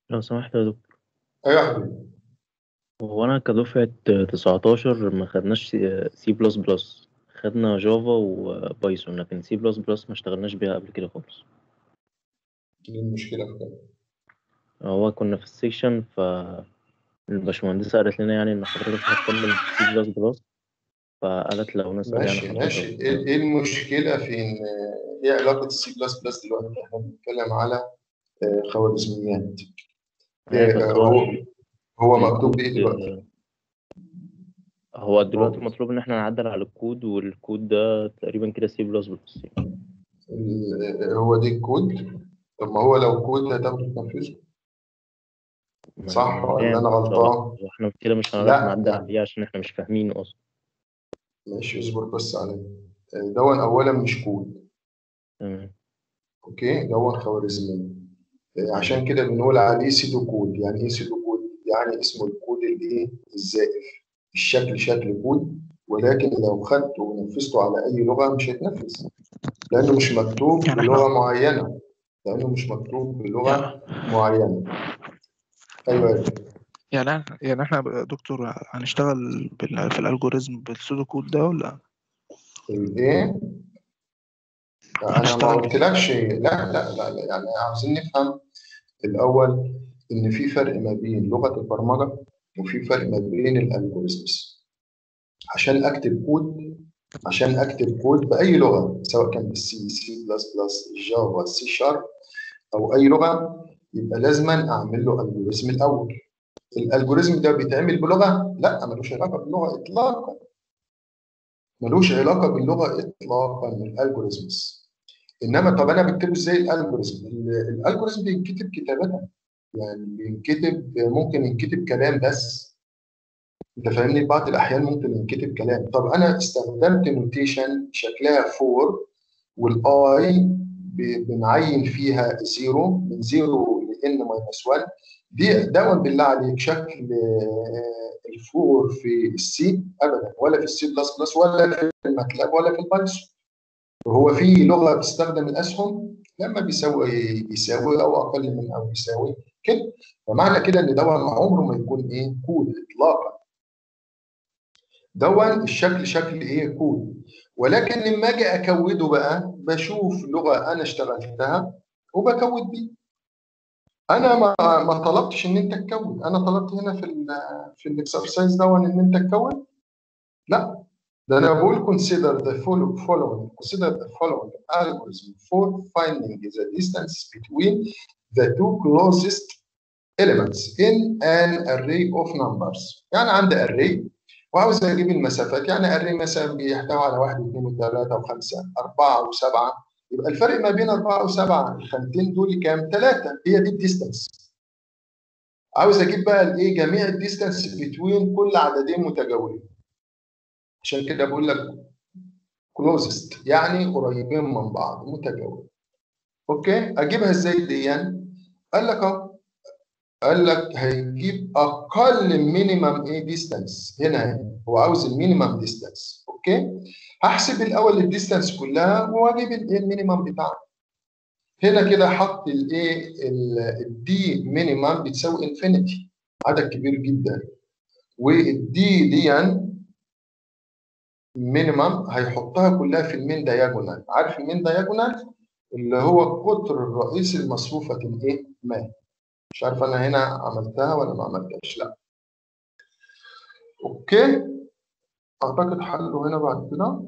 لو سمحت يا دكتور ايوه يا حبيبي هو أنا كدفعة 19 ما خدناش سي بلس بلس خدنا جافا وبايثون لكن سي بلس بلس ما اشتغلناش بيها قبل كده خالص ايه المشكله في كده هو كنا في السيكشن ف الباشمهندسة قالت لنا يعني إن حضرتك هتكمل سي بلس بلس فقالت لو نسأل يعني ماشي حضرتك ماشي ايه إيه المشكله في ان ايه علاقه السي بلس بلس دلوقتي احنا بنتكلم على آه، خوارزميات هي إيه، بس هو هو هو مكتوب ايه دلوقتي هو دلوقتي هو- مطلوب إن احنا نعدل على الكود والكود ده تقريبا كده سي بلس بلس ال- هو دي الكود طب ما هو لو كود هتاخده تنفذه صح ولا أنا غلطان؟ احنا كده مش هنعرف لا، نعدل لا. عليه عشان احنا مش فاهمينه أصلا ماشي اصبر بس عليا آه، دون اولا مش كود تمام اوكي دون خوارزمي آه، عشان كده بنقول عليه سيدو كود يعني ايه سيدو كود يعني اسمه الكود الايه الزائف الشكل شكل كود ولكن لو خدته ونفذته على اي لغه مش هيتنفذ لانه مش مكتوب يعني بلغه إحنا- معينه لانه مش مكتوب بلغه يعني معينه ايوه يا يعني إحنا- يعني احنا بقى دكتور هنشتغل بال- في الالجوريزم بالسودو كود ده ولا الايه انا ما هنشتغل قلتلكش لا لا لا لا يعني عاوزين نفهم الاول ان في فرق ما بين لغه البرمجه وفي فرق ما بين الالجوريزمز عشان اكتب كود عشان اكتب كود باي لغه سواء كان بالسي سي بلس بلس جافا سي شارب او اي لغه يبقى لازم اعمل له الجوريزم الاول الالجوريزم ده بيتعمل بلغه لا ملوش علاقه باللغه اطلاقا ملوش علاقه باللغه اطلاقا الالجوريزمز انما طب انا بكتبه ازاي الالجوريزم ال- الالجوريزم بينكتب كتابه يعني بينكتب ممكن ينكتب كلام بس انت فاهمني بعض الاحيان ممكن ينكتب كلام طب انا استخدمت نوتيشن شكلها 4 والاي بنعين فيها زيرو من زيرو لان ماينس 1 دي دون بالله عليك شكل آه، الفور في السي ابدا ولا في السي بلس بلس ولا في الماتلاب ولا في البايثون وهو في لغه بتستخدم الاسهم لما بيساوي بيساوي او اقل من او يساوي كده فمعنى كده ان دون عمره ما يكون ايه كود اطلاقا دون الشكل شكل ايه كود ولكن لما اجي اكوده بقى بشوف لغه انا اشتغلتها وبكود بيه انا ما ما طلبتش ان انت تكود انا طلبت هنا في ال في الاكسرسايز دون ان انت تكود لا ده انا بقول consider the follow- following consider the following algorithm for finding the distance between the two closest elements in an array of numbers يعني عندي array وعاوز اجيب المسافات يعني array مثلا بيحتوي على واحد واثنين وثلاثه وخمسه اربعه وسبعه يبقى الفرق ما بين اربعه وسبعه الخانتين دول كام؟ ثلاثه هي دي الديستانس عاوز اجيب بقى الايه جميع الديستانس بتوين كل عددين متجاورين عشان كده بقول لك كلوزست يعني قريبين من بعض متجاورين اوكي اجيبها ازاي دي يعني؟ قال لك اهو قال لك هيجيب اقل مينيمم ايه ديستانس هنا اهي. هو عاوز المينيمم ديستانس اوكي هحسب الاول الديستانس كلها واجيب الايه المينيمم بتاعها هنا كده حط الايه الدي مينيمم بتساوي انفينيتي عدد كبير جدا والدي دي مينيمم هيحطها كلها في المين دايجونال عارف المين دايجونال اللي هو القطر الرئيسي المصفوفة ايه ما مش عارف انا هنا عملتها ولا ما عملتهاش لا اوكي اعتقد حله هنا بعد كده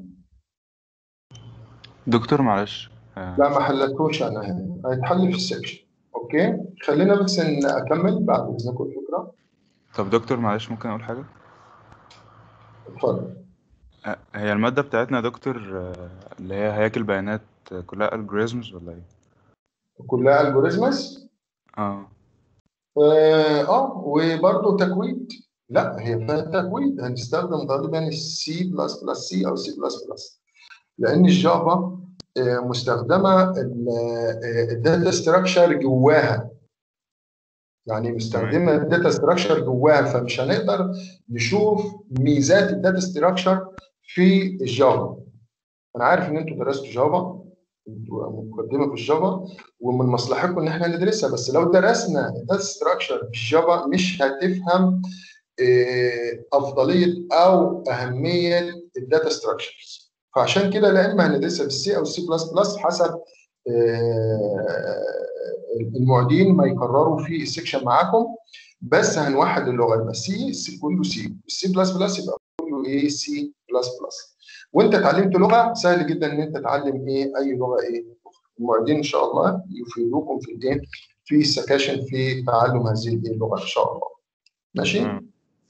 دكتور معلش آه، لا ما حلتهوش انا هنا هيتحل في السكشن اوكي خلينا بس ان اكمل بعد اذنكم الفكره طب دكتور معلش ممكن اقول حاجه اتفضل آه، هي الماده بتاعتنا يا دكتور آه، اللي هي هياكل بيانات آه، كلها الجوريزمز ولا ايه كلها الجوريزمز اه اه آه، وبرضه تكويد لا هي فيها تكويد هنستخدم غالبا السي بلس بلس سي او سي بلس بلس لان الجافا آه، مستخدمه الداتا ستراكشر جواها يعني مستخدمه الداتا ستراكشر جواها فمش هنقدر نشوف ميزات الداتا ستراكشر في الجافا انا عارف ان انتوا درستوا جافا مقدمه في الجافا ومن مصلحتكم ان احنا ندرسها بس لو درسنا الداتا ستراكشر في الجافا مش هتفهم آه، افضليه او اهميه الداتا ستراكشرز فعشان كده لا اما هندرسها بالسي او السي بلس بلس حسب آه، المعيدين ما يقرروا في السكشن معاكم بس هنوحد اللغه يبقى سي سي كله سي السي بلس بلس يبقى كله ايه سي بلس بلس وانت اتعلمت لغه سهل جدا ان انت تتعلم ايه اي لغه ايه المعيدين ان شاء الله يفيدوكم في الايه في السكاشن في تعلم هذه الايه اللغه ان شاء الله ماشي تمام.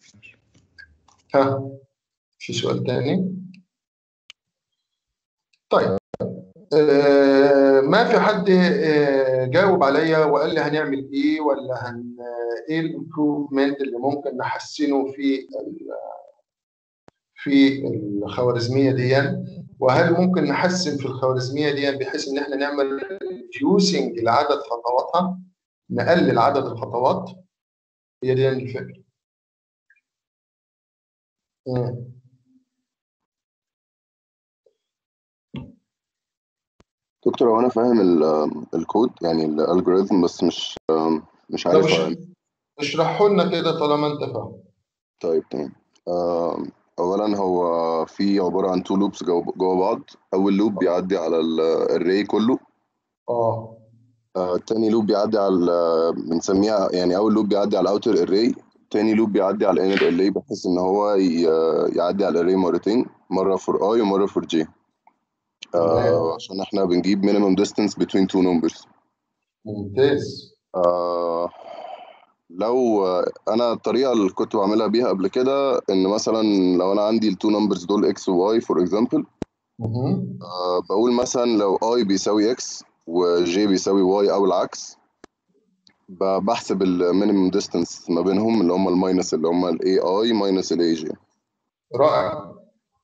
ها في سؤال تاني طيب آه ما في حد آه جاوب عليا وقال لي هنعمل ايه ولا هن ايه الامبروفمنت اللي ممكن نحسنه في ال- في الخوارزميه دي وهل ممكن نحسن في الخوارزميه دي بحيث ان احنا نعمل ريديوسنج لعدد خطواتها نقلل عدد الخطوات هي دي الفكره مم. دكتور هو انا فاهم ال- الكود يعني الالجوريثم بس مش مش طب عارف اش- اشرحه لنا كده طالما انت فاهم طيب تمام آم، اولا هو في عباره عن تو لوبس جوه بعض اول لوب بيعدي على الري كله اه آه، تاني لوب بيعدي على ال- بنسميها يعني اول لوب بيعدي على الاوتر اري تاني لوب بيعدي على الانر اري بحيث ان هو ي- يعدي على الاري مرتين مره فور اي ومره فور جي تمام عشان احنا بنجيب minimum distance between two numbers ممتاز آه لو آه، انا الطريقه اللي كنت بعملها بيها قبل كده ان مثلا لو انا عندي التو نمبرز دول اكس وواي فور اكزامبل مهم. بقول مثلا لو اي بيساوي اكس وجي بيساوي واي او العكس ب- بحسب المينيمم ديستانس ما بينهم اللي هم الماينس اللي هم الاي اي ماينس الاي جي رائع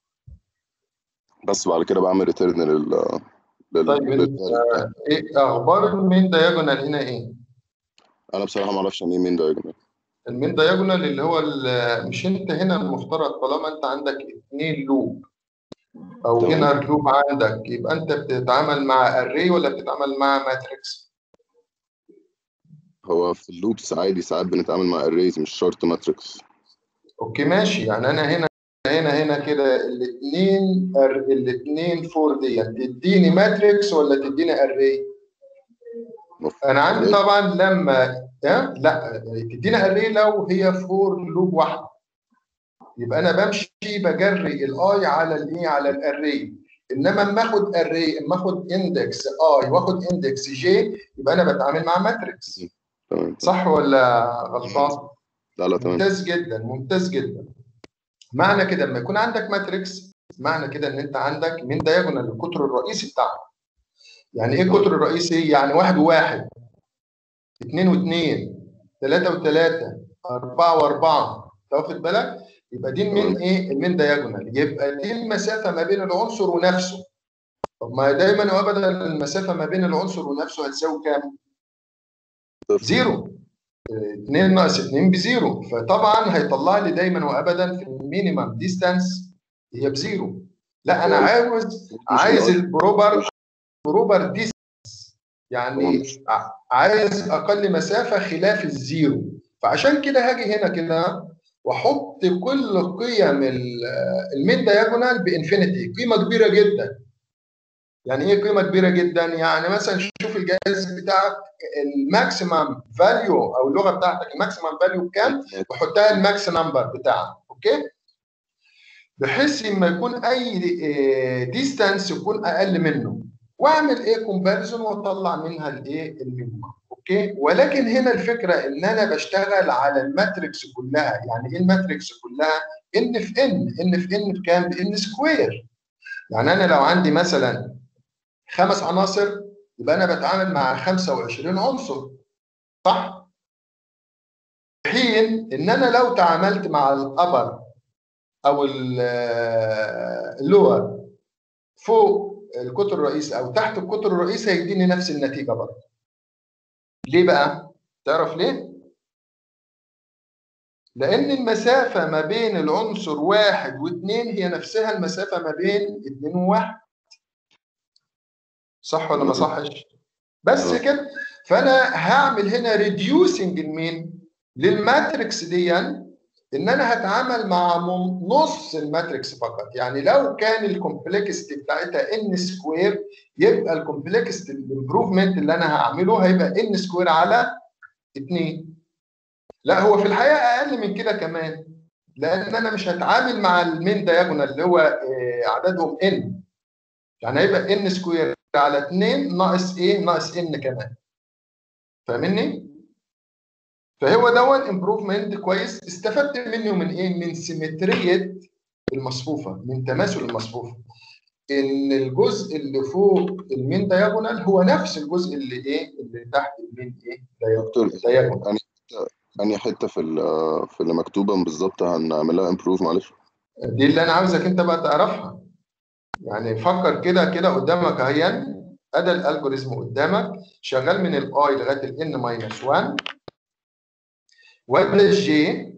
بس بعد كده بعمل ريتيرن لل لل طيب لل- ال- ايه اخبار المين دايجونال هنا ايه؟ انا بصراحه ما اعرفش يعني ايه مين دايجونال المين دايجونال اللي هو ال- مش انت هنا المفترض طالما انت عندك اثنين لوب او تمام. انر لوب عندك يبقى انت بتتعامل مع اري ولا بتتعامل مع ماتريكس؟ هو في اللوبس عادي ساعات بنتعامل مع اريز مش شرط ماتريكس اوكي ماشي يعني انا هنا هنا هنا كده الاثنين الاثنين فور دي تديني ماتريكس ولا تديني اري؟ انا عندي طبعا لما ها؟ لا تدينا اري لو هي فور لوب واحده يبقى انا بمشي بجري الاي على الايه على الاري انما اما اخد اري اما اخد اندكس اي واخد اندكس جي يبقى انا بتعامل مع ماتريكس تمام صح ولا غلطان؟ لا لا تمام ممتاز جدا ممتاز جدا معنى كده لما يكون عندك ماتريكس معنى كده ان انت عندك من دايجونال القطر الرئيسي بتاعها يعني ايه القطر الرئيسي يعني واحد وواحد اثنين واثنين ثلاثة وثلاثة أربعة وأربعة تاخد بالك؟ يبقى دي المين إيه؟ المين دايجونال يبقى دي المسافة ما بين العنصر ونفسه طب ما دايما وأبدا المسافة ما بين العنصر ونفسه هتساوي كام؟ صفر. زيرو 2 ناقص 2 بزيرو فطبعا هيطلع لي دايما وابدا في المينيمم ديستانس هي بزيرو لا انا عاوز عايز البروبر بروبر ديستانس يعني ع- عايز اقل مسافه خلاف الزيرو فعشان كده هاجي هنا كده واحط كل قيم ال- المين دايجونال بانفينيتي قيمه كبيره جدا يعني ايه قيمه كبيره جدا يعني مثلا شوف الجهاز بتاعك الماكسيمم فاليو او اللغه بتاعتك الماكسيمم فاليو بكام وحطها الماكس نمبر بتاعك اوكي بحيث لما يكون اي ديستانس يكون اقل منه واعمل ايه كومباريزون واطلع منها الايه المينيمم اوكي ولكن هنا الفكره ان انا بشتغل على الماتريكس كلها يعني ايه الماتريكس كلها ان في ان ان في ان بكام بان سكوير يعني انا لو عندي مثلا خمس عناصر يبقى انا بتعامل مع 25 عنصر صح حين ان انا لو تعاملت مع الابر او ال- اللور فوق القطر الرئيسي او تحت القطر الرئيسي هيديني نفس النتيجه برضه ليه بقى تعرف ليه لان المسافه ما بين العنصر واحد واثنين هي نفسها المسافه ما بين اثنين وواحد صح ولا ما صحش بس آه. كده فانا هعمل هنا ريديوسنج لمين للماتريكس دي ان انا هتعامل مع من- نص الماتريكس فقط يعني لو كان الكومبلكستي بتاعتها ان سكوير يبقى الكومبلكستي الامبروفمنت اللي انا هعمله هيبقى ان سكوير على 2 لا هو في الحقيقه اقل من كده كمان لان انا مش هتعامل مع المين دايجونال اللي هو آه، عددهم ان يعني هيبقى ان سكوير على 2 ناقص ايه ناقص ان كمان فاهمني فهو دون امبروفمنت كويس استفدت منه من ايه من سيمتريه المصفوفه من تماثل المصفوفه ان الجزء اللي فوق المين دايجونال هو نفس الجزء اللي ايه اللي تحت المين ايه دكتور دايجونال أنهي أنهي حتة في ال- في اللي مكتوبة بالظبط هنعملها امبروف معلش دي اللي انا عاوزك انت بقى تعرفها يعني فكر كده كده قدامك اهيا ادي الالجوريزم قدامك شغال من الاي لغايه الان ماينس 1 وادي الجي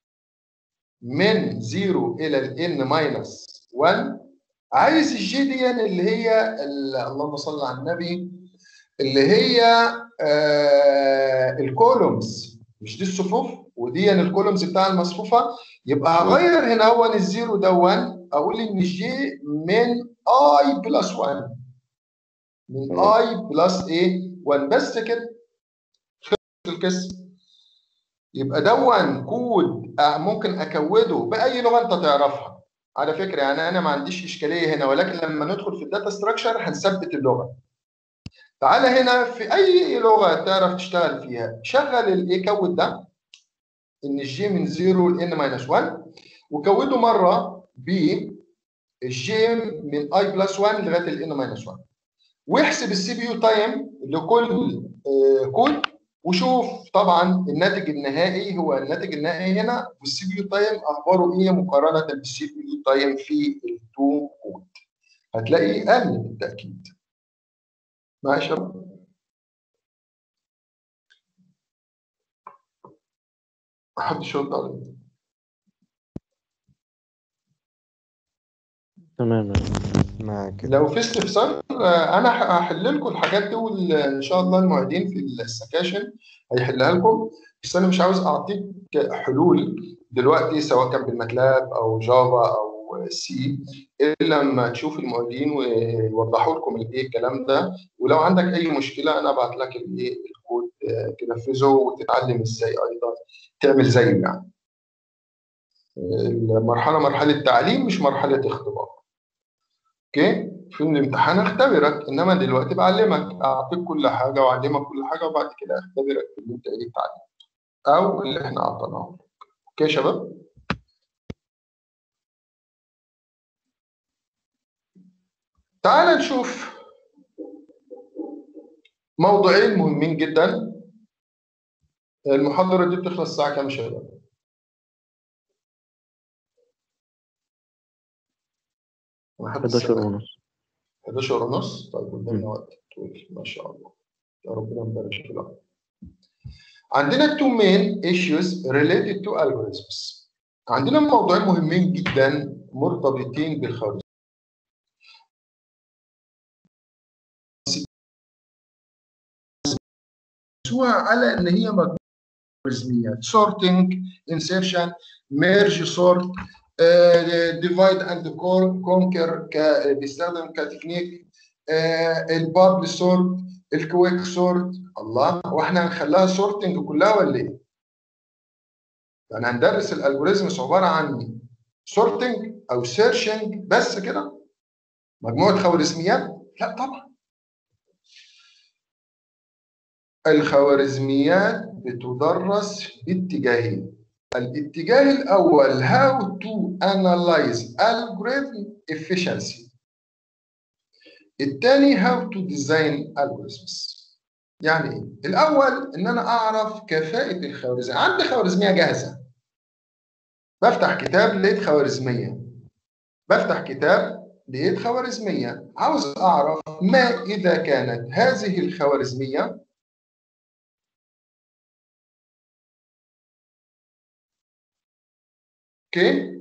من 0 الى الان ماينس 1 عايز الجي دي اللي هي ال- اللهم صل على النبي اللي هي آه الكولومز مش دي الصفوف ودي الكولومز بتاع المصفوفه يبقى هغير هنا هو الزيرو ده 1 اقول ان الجي من اي بلس 1 من تمام. اي بلس ايه 1 بس كده خلص القصه يبقى دون كود آه، ممكن اكوده باي لغه انت تعرفها على فكره يعني انا ما عنديش اشكاليه هنا ولكن لما ندخل في الداتا ستراكشر هنثبت اللغه تعالى هنا في اي لغه تعرف تشتغل فيها شغل الايه كود ده ان الجي من 0 ل ان ماينس 1 وكوده مره ب الجي من اي بلس 1 لغايه الان ماينس 1 واحسب السي بي يو تايم لكل آه، كود وشوف طبعا الناتج النهائي هو الناتج النهائي هنا والسي بي يو تايم اخباره ايه مقارنه بالسي بي يو تايم في التو كود هتلاقي اقل بالتاكيد ماشي يا شباب محدش يرد عليا تمام معاك كده لو في استفسار آه، انا ه- هحل لكم الحاجات دي وال- ان شاء الله المعيدين في السكاشن هيحلها لكم بس انا مش عاوز اعطيك حلول دلوقتي سواء كان بالماتلاب او جافا او سي الا لما تشوف المعيدين ويوضحوا لكم الايه الكلام ده ولو عندك اي مشكله انا ابعت لك الايه الكود آه، تنفذه وتتعلم ازاي ايضا تعمل زيه يعني المرحله مرحله تعليم مش مرحله اختبار اوكي في الامتحان اختبرك انما دلوقتي بعلمك اعطيك كل حاجه واعلمك كل حاجه وبعد كده اختبرك في اللي انت ايه اتعلمته او اللي احنا اعطيناه لك اوكي يا شباب تعال نشوف موضوعين مهمين جدا المحاضره دي بتخلص الساعه كام يا شباب لحد 11 الساعة ونص 11 ونص طيب قدامنا مم. وقت طويل ما شاء الله يا ربنا يبارك في العمر عندنا two main issues related to algorithms عندنا موضوعين مهمين جدا مرتبطين بالخوارزميات سواء على ان هي مجموعه خوارزميات sorting insertion merge sort ديفايد اند كونكر بيستخدم كتكنيك البابل سورت الكويك سورت الله واحنا هنخليها سورتنج كلها ولا ايه؟ يعني هندرس الالجوريزمز عباره عن سورتنج او سيرشنج بس كده مجموعه خوارزميات لا طبعا الخوارزميات بتدرس باتجاهين الاتجاه الأول how to analyze algorithm efficiency الثاني how to design algorithms يعني ايه؟ الأول إن أنا أعرف كفاءة الخوارزمية عندي خوارزمية جاهزة بفتح كتاب لقيت خوارزمية بفتح كتاب لقيت خوارزمية عاوز أعرف ما إذا كانت هذه الخوارزمية اوكي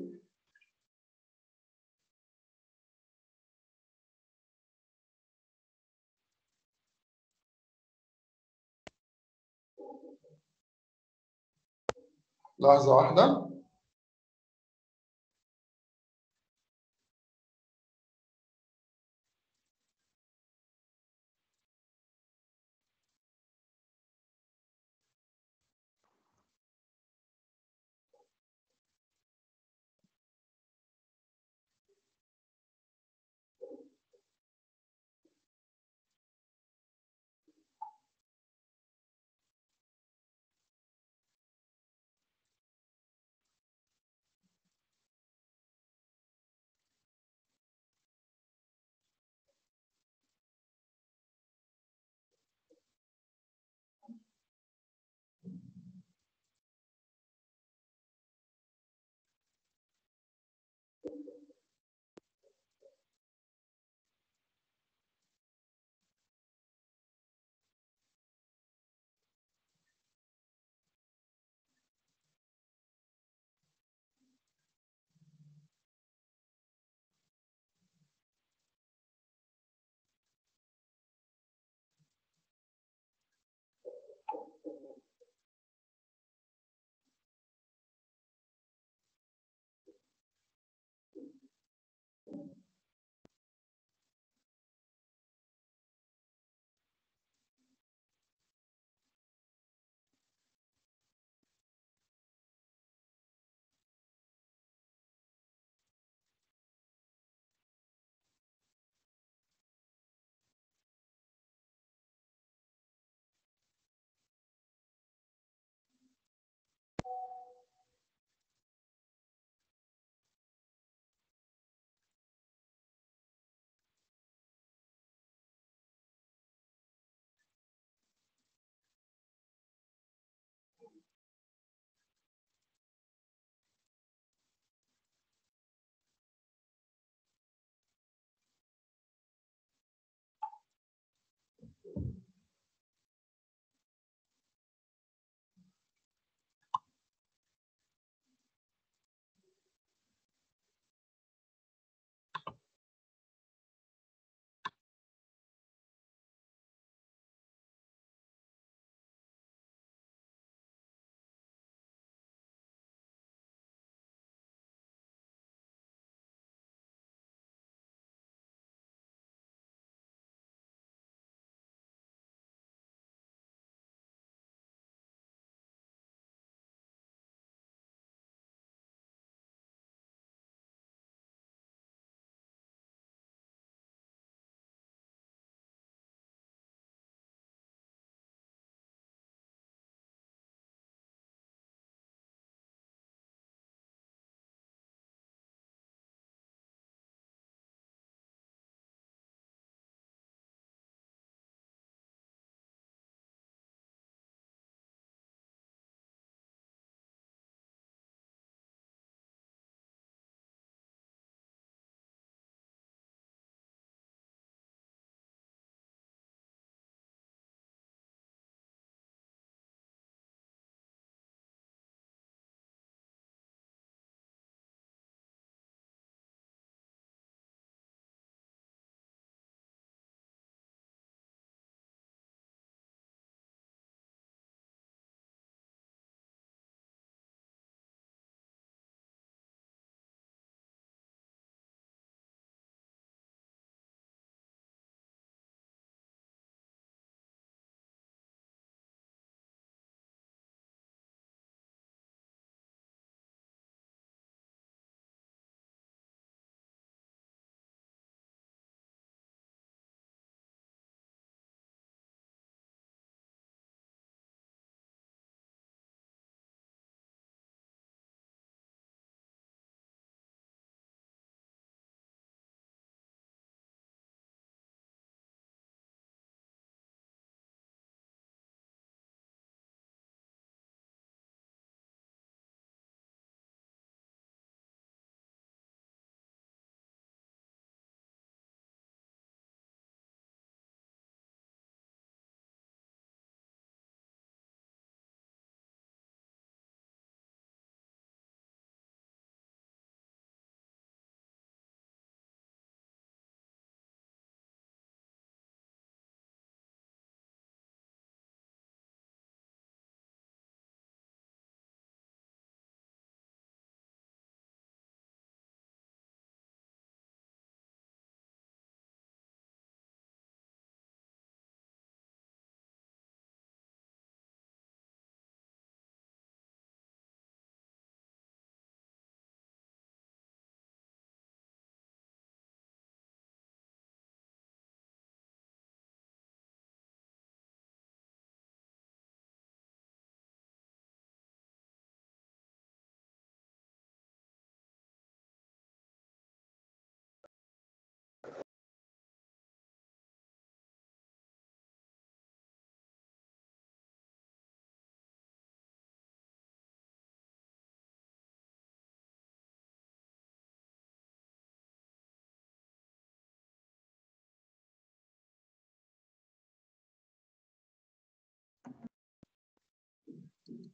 لحظة واحدة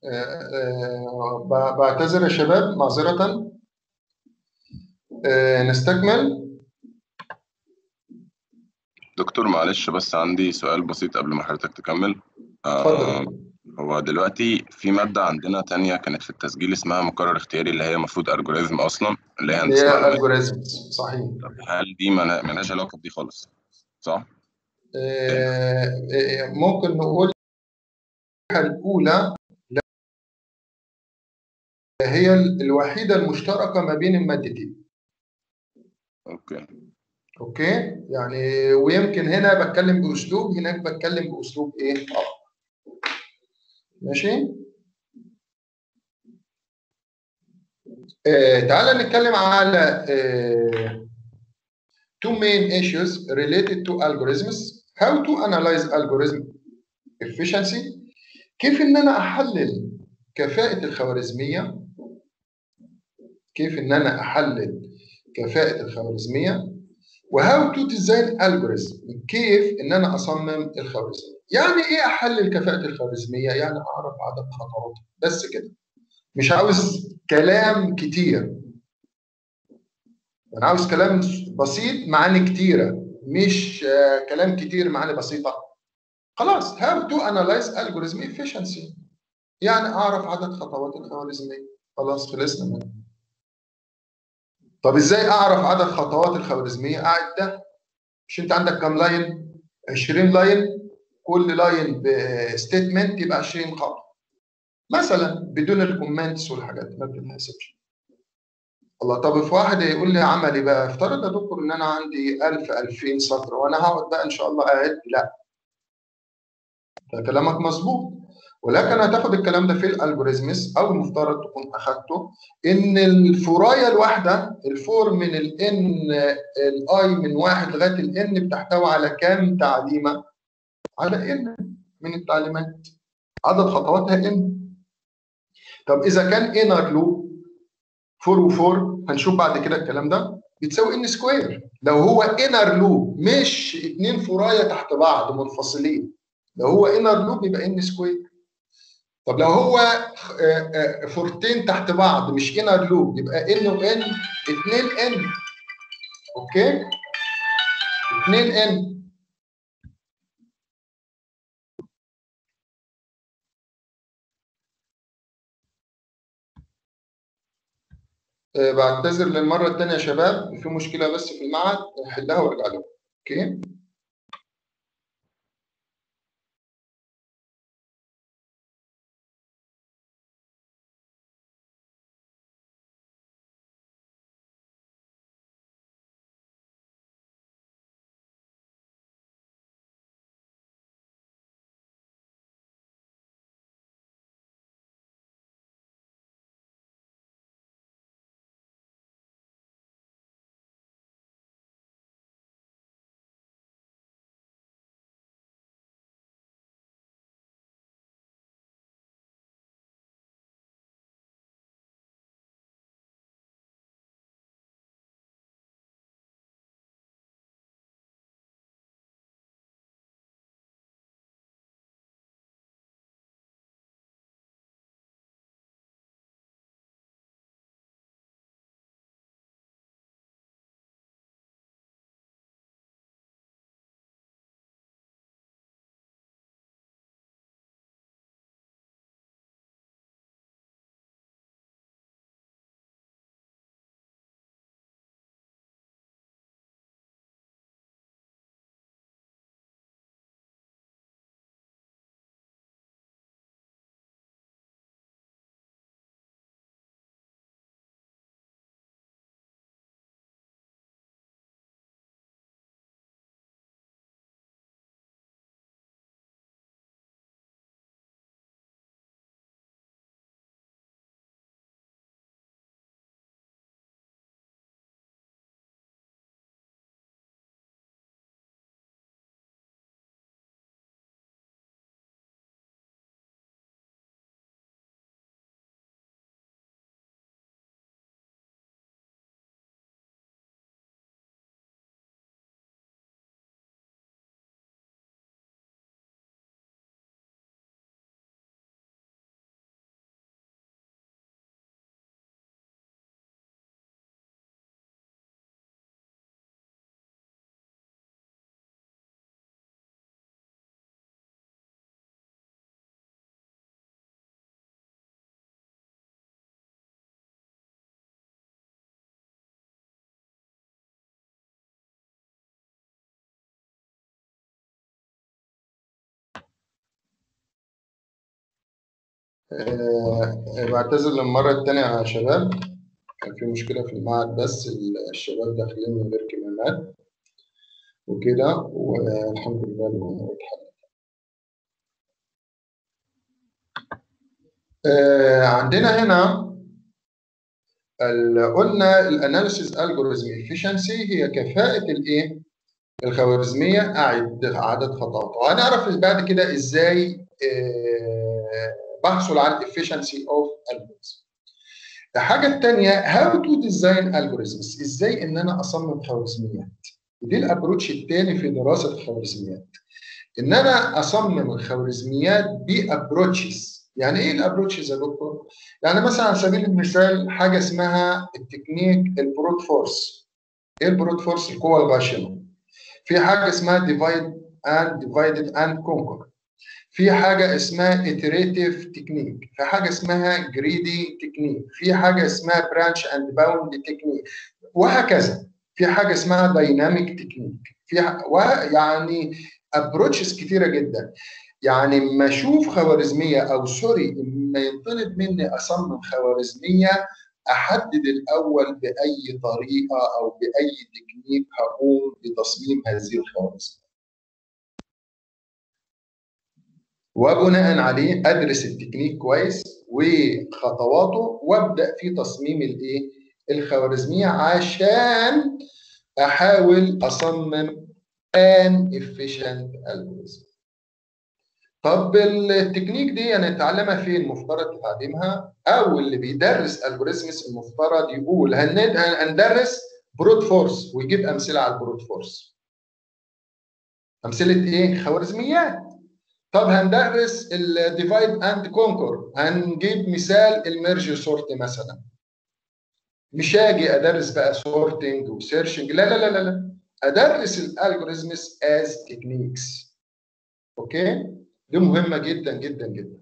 آه، آه، ب- بعتذر يا شباب معذرة آه، نستكمل دكتور معلش بس عندي سؤال بسيط قبل ما حضرتك تكمل اتفضل آه هو دلوقتي في مادة عندنا تانية كانت في التسجيل اسمها مقرر اختياري اللي هي المفروض الجوريزم أصلا اللي هي اللي هندسة هي معلومات الجوريزمز صحيح طب هل دي ملا- ملهاش علاقة بدي خالص صح؟ آه، آه، ممكن نقول الأولى لا، هي الوحيدة المشتركة ما بين المادتين أوكي اوكي يعني ويمكن هنا بتكلم باسلوب هناك بتكلم باسلوب ايه اخر ماشي آه تعالى نتكلم على آه two main issues related to algorithms how to analyze algorithm efficiency كيف ان انا احلل كفاءة الخوارزمية كيف ان انا احلل كفاءة الخوارزمية وهاو تو ديزاين الجوريزم كيف ان انا اصمم الخوارزميه يعني ايه احلل كفاءه الخوارزميه يعني اعرف عدد خطوات بس كده مش عاوز كلام كتير انا عاوز كلام بسيط معاني كتيره مش آه، كلام كتير معاني بسيطه خلاص هاو تو انالايز الجوريزم efficiency يعني اعرف عدد خطوات الخوارزميه خلاص خلصنا منه طب ازاي اعرف عدد خطوات الخوارزميه قاعد ده مش انت عندك كام لاين 20 لاين كل لاين بستيتمنت يبقى 20 خط مثلا بدون الكومنتس والحاجات دي ما بتتحسبش الله طب في واحد يقول لي عملي بقى افترض يا دكتور ان انا عندي 1000 2000 سطر وانا هقعد بقى ان شاء الله اعد لا ده كلامك مظبوط ولكن هتاخد الكلام ده في الالجوريزمز او المفترض تكون اخدته ان الفرايه الواحده الفور من الان الاي من واحد لغايه الان بتحتوي على كام تعليمه؟ على ان من التعليمات عدد خطواتها ان طب اذا كان انر لوب 4 و4 هنشوف بعد كده الكلام ده بتساوي ان سكوير لو هو انر لوب مش اتنين فرايه تحت بعض منفصلين لو هو انر لوب يبقى ان سكوير طب لو هو آه، آه، فورتين تحت بعض مش انر لوب يبقى ان وان 2 ان اوكي 2 ان آه، بعتذر للمره الثانيه يا شباب في مشكله بس في المعهد نحلها وارجع لكم اوكي آه، بعتذر للمرة التانية يا شباب كان في مشكلة في المعهد بس الشباب داخلين من غير كمامات وكده والحمد لله الأمور اتحلت. آه، عندنا هنا ال- قلنا الاناليسيز الجوريزم efficiency هي كفاءة الايه؟ الخوارزمية أعد عدد خطوات وهنعرف بعد كده ازاي آه، بحصل على الافشنسي اوف algorithms. الحاجة الثانية how to design algorithms ازاي ان انا اصمم خوارزميات ودي الابروتش الثاني في دراسة الخوارزميات ان انا اصمم الخوارزميات بابروتشز يعني ايه الابروتشز يا دكتور؟ يعني مثلا على سبيل المثال حاجة اسمها التكنيك البروت فورس ايه البروت فورس؟ القوة الغاشمة في حاجة اسمها ديفايد اند ديفايدد اند كونكر في حاجة اسمها iterative تكنيك في حاجة اسمها greedy تكنيك في حاجة اسمها branch and bound تكنيك وهكذا في حاجة اسمها dynamic تكنيك في ح- ويعني ابروتشز كتيرة جدا يعني ما اشوف خوارزمية او سوري ما ينطلب مني اصمم خوارزمية احدد الاول باي طريقة او باي تكنيك هقوم بتصميم هذه الخوارزمية وبناء عليه ادرس التكنيك كويس وخطواته وابدا في تصميم الايه الخوارزميه عشان احاول اصمم ان efficient algorithm طب التكنيك دي هنتعلمها فين المفترض تتعلمها او اللي بيدرس الجوريزمز المفترض يقول هن- هندرس بروت فورس ويجيب امثله على البروت فورس امثله ايه خوارزميات طب هندرس الديفايد اند كونكور هنجيب مثال الميرج سورت مثلا مش هاجي ادرس بقى سورتنج وسيرشنج لا لا لا لا لا ادرس الالجوريزمز از تكنيكس اوكي دي مهمه جدا جدا جدا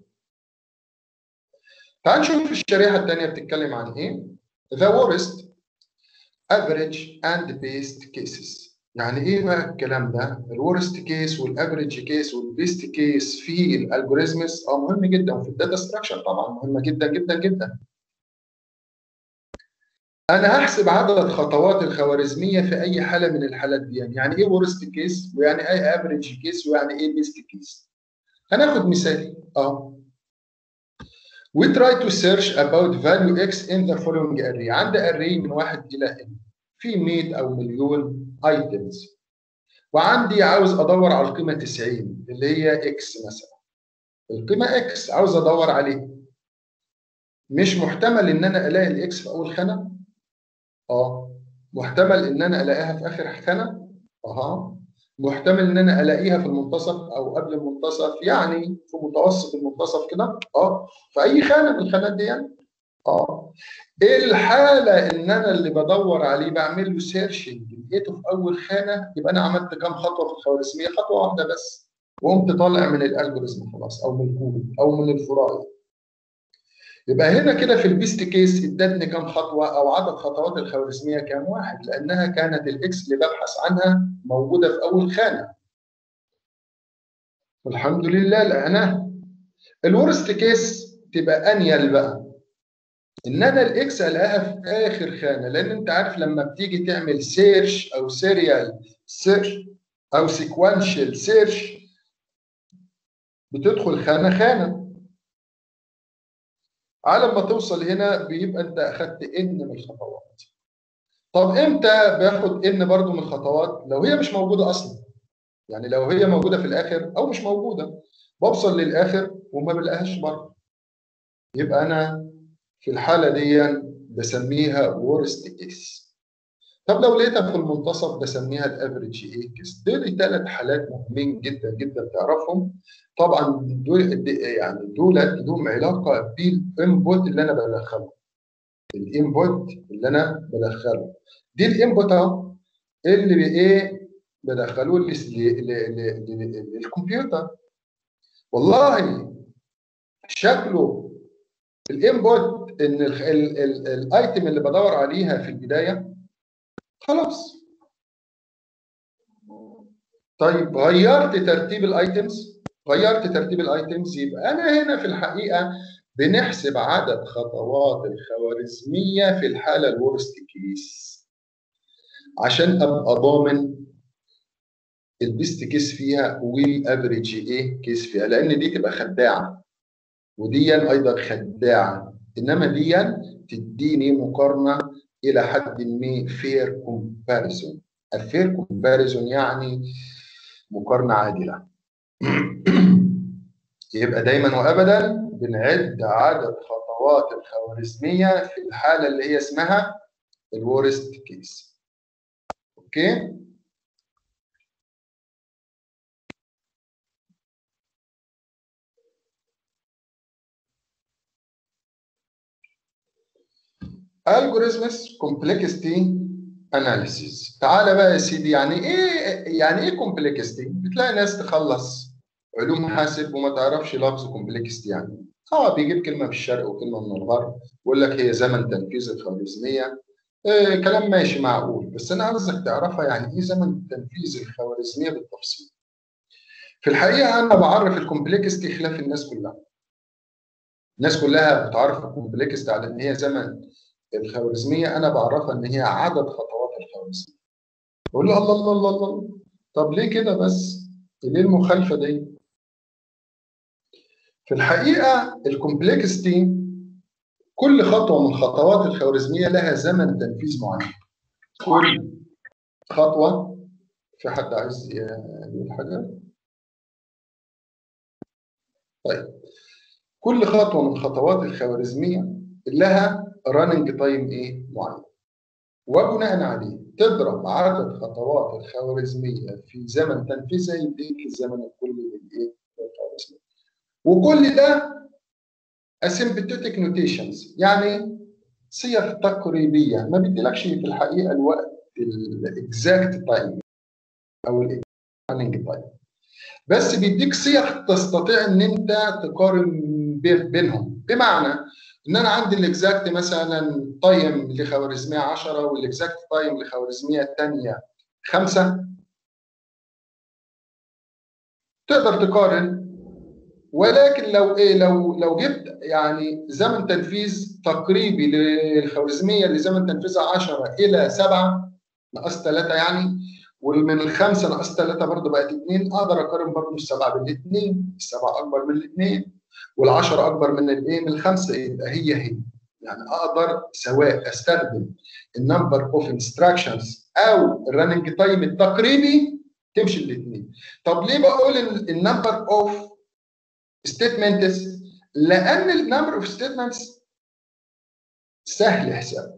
تعال نشوف الشريحه الثانيه بتتكلم عن ايه the worst average and best cases يعني ايه بقى الكلام ده الورست كيس والافريج كيس والبيست كيس في الالجوريزمز اه مهم جدا وفي الداتا ستراكشر طبعا مهمه جدا جدا جدا انا هحسب عدد خطوات الخوارزميه في اي حاله من الحالات دي يعني ايه ورست كيس ويعني ايه افريج كيس ويعني ايه بيست كيس هناخد مثال اه We try to search about value x in the following array. عندي array من واحد إلى n. في 100 أو مليون items. وعندي عاوز أدور على القيمة 90 اللي هي x مثلا. القيمة x عاوز أدور عليه. مش محتمل إن أنا ألاقي الإكس في أول خانة؟ آه. محتمل إن أنا ألاقيها في آخر خانة؟ أها. محتمل ان انا الاقيها في المنتصف او قبل المنتصف يعني في متوسط المنتصف كده اه في اي خانه من الخانات دي يعني اه ايه الحاله ان انا اللي بدور عليه بعمل له سيرشنج لقيته في اول خانه يبقى انا عملت كام خطوه في الخوارزميه خطوه واحده بس وقمت طالع من الالجوريزم خلاص او من الكود او من الفرائض يبقى هنا كده في البيست كيس ادتني كام خطوه او عدد خطوات الخوارزميه كام واحد لانها كانت الاكس اللي ببحث عنها موجوده في اول خانه والحمد لله لقيناها الورست كيس تبقى انيل بقى ان انا الاكس الاقيها في اخر خانه لان انت عارف لما بتيجي تعمل سيرش او سيريال سيرش او سيكوانشال سيرش بتدخل خانه خانه على ما توصل هنا بيبقى انت اخدت ان من الخطوات طب امتى باخد ان برضو من الخطوات لو هي مش موجوده اصلا يعني لو هي موجوده في الاخر او مش موجوده بوصل للاخر وما بلاقيهاش برضه يبقى انا في الحاله دي بسميها ورست كيس طب لو لقيتها في المنتصف بسميها الافريج ايه كيس دول ثلاث حالات مهمين جدا جدا تعرفهم طبعا دول يعني دول لهم علاقه بالانبوت اللي انا بدخله الانبوت اللي انا بدخله دي الانبوت اهو اللي ايه بدخلوه للكمبيوتر والله شكله الانبوت ان الايتم اللي بدور عليها في البدايه خلاص طيب غيرت ترتيب الايتمز غيرت ترتيب الايتمز يبقى انا هنا في الحقيقه بنحسب عدد خطوات الخوارزميه في الحاله الورست كيس عشان ابقى ضامن البيست كيس فيها والافريج ايه كيس فيها لان دي تبقى خداعه ودي ايضا خداعه انما دي تديني مقارنه الى حد ما فير كومباريزون الفير كومباريزون يعني مقارنه عادله يبقى دايما وابدا بنعد عدد خطوات الخوارزميه في الحاله اللي هي اسمها الورست كيس اوكي algorithms complexity analysis تعالى بقى يا سيدي يعني ايه يعني ايه complexity بتلاقي ناس تخلص علوم حاسب وما تعرفش لفظ complexity يعني اه بيجيب كلمه من الشرق وكلمه من الغرب ويقول لك هي زمن تنفيذ الخوارزميه آه كلام ماشي معقول بس انا عاوزك تعرفها يعني ايه زمن تنفيذ الخوارزميه بالتفصيل في الحقيقه انا بعرف الكومبلكستي خلاف الناس كلها الناس كلها بتعرف الكومبلكستي على ان هي زمن الخوارزميه انا بعرفها ان هي عدد خطوات الخوارزميه بقول له الله الله الله الله طب ليه كده بس ليه المخالفه دي في الحقيقه الكومبلكستي كل خطوه من خطوات الخوارزميه لها زمن تنفيذ معين كل خطوه في حد عايز يقول حاجه طيب كل خطوه من خطوات الخوارزميه لها راننج تايم ايه معين وبناء عليه تضرب عدد خطوات الخوارزميه في زمن تنفيذها يديك الزمن الكلي للايه للخوارزميه وكل ده اسيمبتوتيك نوتيشنز يعني صيغ تقريبيه ما بيديلكش في الحقيقه الوقت الاكزاكت تايم او الراننج تايم بس بيديك صيغ تستطيع ان انت تقارن بينهم بمعنى ان انا عندي الاكزاكت مثلا تايم لخوارزميه 10 والاكزاكت تايم لخوارزميه الثانيه 5 تقدر تقارن ولكن لو ايه لو لو جبت يعني زمن تنفيذ تقريبي للخوارزميه اللي زمن تنفيذها 10 الى 7 نقص 3 يعني ومن الخمسه نقص 3 برضه بقت 2 اقدر اقارن برضه السبعه بالاثنين السبعه اكبر من الاثنين والعشرة أكبر من الإيه؟ من الخمسة يبقى هي هي يعني أقدر سواء أستخدم النمبر أوف انستراكشنز أو الرننج تايم التقريبي تمشي الاثنين طب ليه بقول النمبر أوف ستيتمنتس لأن النمبر أوف ستيتمنتس سهل حسابه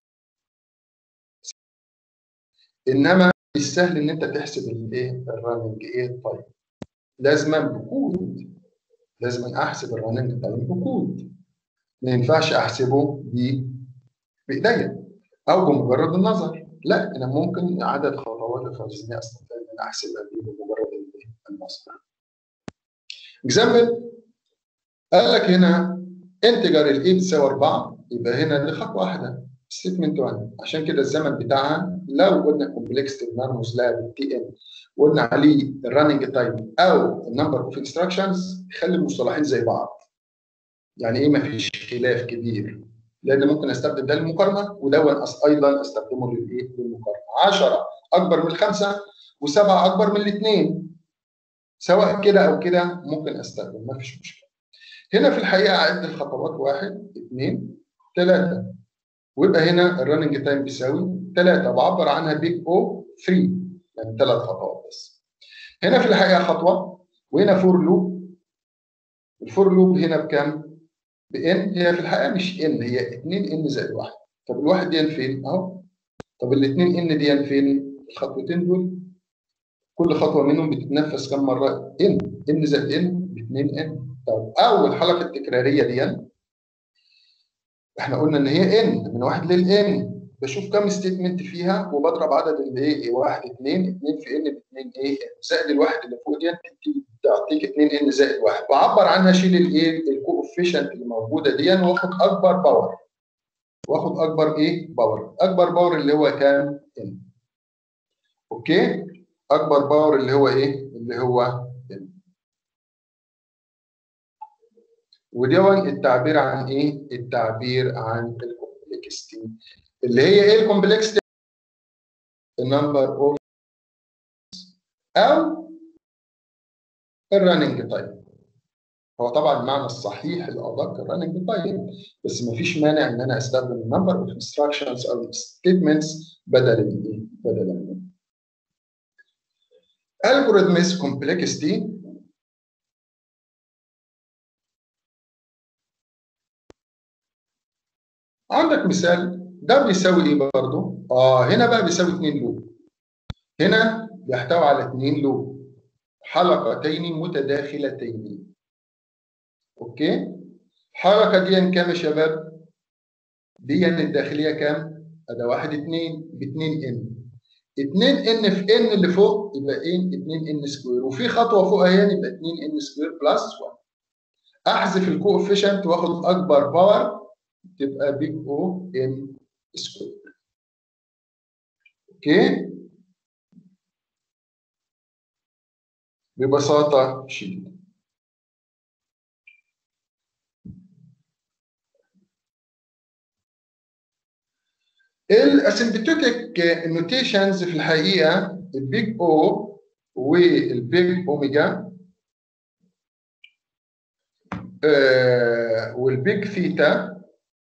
انما مش سهل ان انت تحسب الايه الرننج ايه طيب لازما بكود لازم احسب الرننج تايم بكود ما ينفعش احسبه بايديا او بمجرد النظر لا انا ممكن عدد خطوات الخوارزميه استطيع ان انا احسبها بمجرد النظر اكزامبل قال لك هنا انتجر الاي بتساوي 4 يبقى هنا دي خطوه واحده ستيتمنت 1 عشان كده الزمن بتاعها لو قلنا كومبلكس نرمز لها بالتي ان وقلنا عليه الرننج تايم او النمبر اوف انستراكشنز يخلي المصطلحين زي بعض يعني ايه ما فيش خلاف كبير لان ممكن استخدم ده للمقارنه ودون ايضا استخدمه للايه للمقارنه 10 اكبر من الخمسه وسبعه اكبر من الاثنين سواء كده او كده ممكن استخدم ما فيش مشكله هنا في الحقيقه اعد الخطوات واحد اثنين ثلاثه ويبقى هنا الرننج تايم بيساوي 3 بعبر عنها بيج او 3 يعني ثلاث خطوات بس هنا في الحقيقه خطوه وهنا فور لوب الفور لوب هنا بكام؟ بان هي في الحقيقه مش ان هي 2 ان زائد 1 طب الواحد دي فين؟ اهو طب الاثنين ان دي فين؟ الخطوتين دول كل خطوه منهم بتتنفس كم مره؟ ان ان زائد ان ب 2 ان طب اول حلقه التكراريه دي احنا قلنا ان هي ان من واحد للان بشوف كم ستيتمنت فيها وبضرب عدد الايه واحد اثنين اثنين في ان باثنين ايه زائد الواحد اللي فوق دي تعطيك 2 ان زائد واحد بعبر عنها اشيل الايه الكوفيشنت اللي موجوده دي واخد اكبر باور واخد اكبر ايه باور اكبر باور اللي هو كام ان اوكي اكبر باور اللي هو ايه اللي هو ان ودون التعبير عن ايه؟ التعبير عن الكومبلكستي اللي هي ايه الكومبلكستي؟ النمبر اوف او الرننج تايم هو طبعا المعنى الصحيح الادق الرننج تايم بس ما فيش مانع ان انا استخدم النمبر اوف انستراكشنز او ستيتمنتس بدل من ايه؟ بدل من algorithms complexity عندك مثال ده بيساوي ايه برضه؟ اه هنا بقى بيساوي 2 لوب هنا بيحتوي على 2 لوب حلقتين متداخلتين اوكي الحركه دي كام يا شباب؟ دي الداخليه كام؟ اداه 1 2 ب 2 ان 2 ان في ان اللي فوق يبقى ايه 2 ان سكوير وفي خطوه فوق اهي يبقى 2 ان سكوير بلس 1 احذف الكوفيشنت واخد اكبر باور تبقى بيج او ام سكوير اوكي ببساطه شديده الاسمبتوتيك نوتيشنز في الحقيقه البيج او والبيج اوميجا آه والبيج ثيتا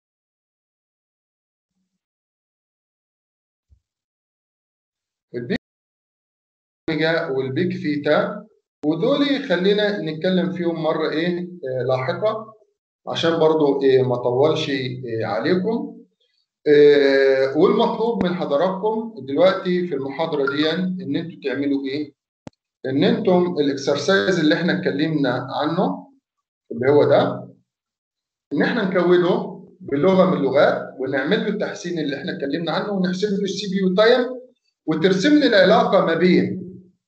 البيج اوميجا والبيج ثيتا ودول خلينا نتكلم فيهم مره ايه آه لاحقه عشان برضو إيه ما اطولش إيه عليكم آه والمطلوب من حضراتكم دلوقتي في المحاضره دي ان انتوا تعملوا ايه؟ ان انتم الاكسرسايز اللي احنا اتكلمنا عنه اللي هو ده ان احنا نكونه بلغه من اللغات ونعمل له التحسين اللي احنا اتكلمنا عنه ونحسب له السي بي يو تايم وترسم لي العلاقه ما بين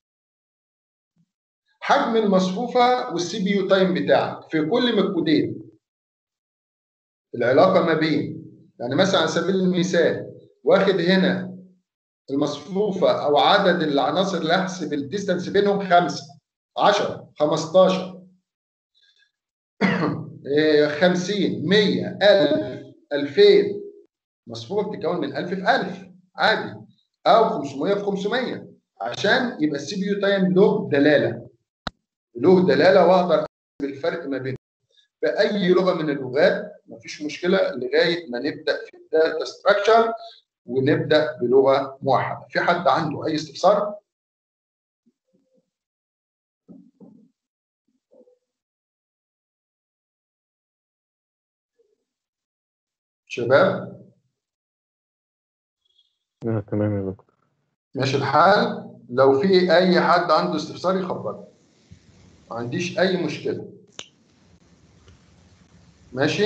حجم المصفوفه والسي بي يو تايم بتاعك في كل مكودين العلاقه ما بين يعني مثلا على سبيل المثال واخد هنا المصفوفة أو عدد العناصر اللي أحسب الديستانس بينهم خمسة 10 15 50 100 1000 2000 مصفوفة بتتكون من 1000 في 1000 عادي أو 500 في 500 عشان يبقى السي بي يو تايم له دلالة له دلالة وأقدر أحسب الفرق ما بينهم بأي لغة من اللغات مفيش مشكله لغايه ما نبدا في الداتا ستراكشر ونبدا بلغه موحده في حد عنده اي استفسار شباب آه تمام يا دكتور ماشي الحال لو في اي حد عنده استفسار يخبرني ما عنديش اي مشكله ماشي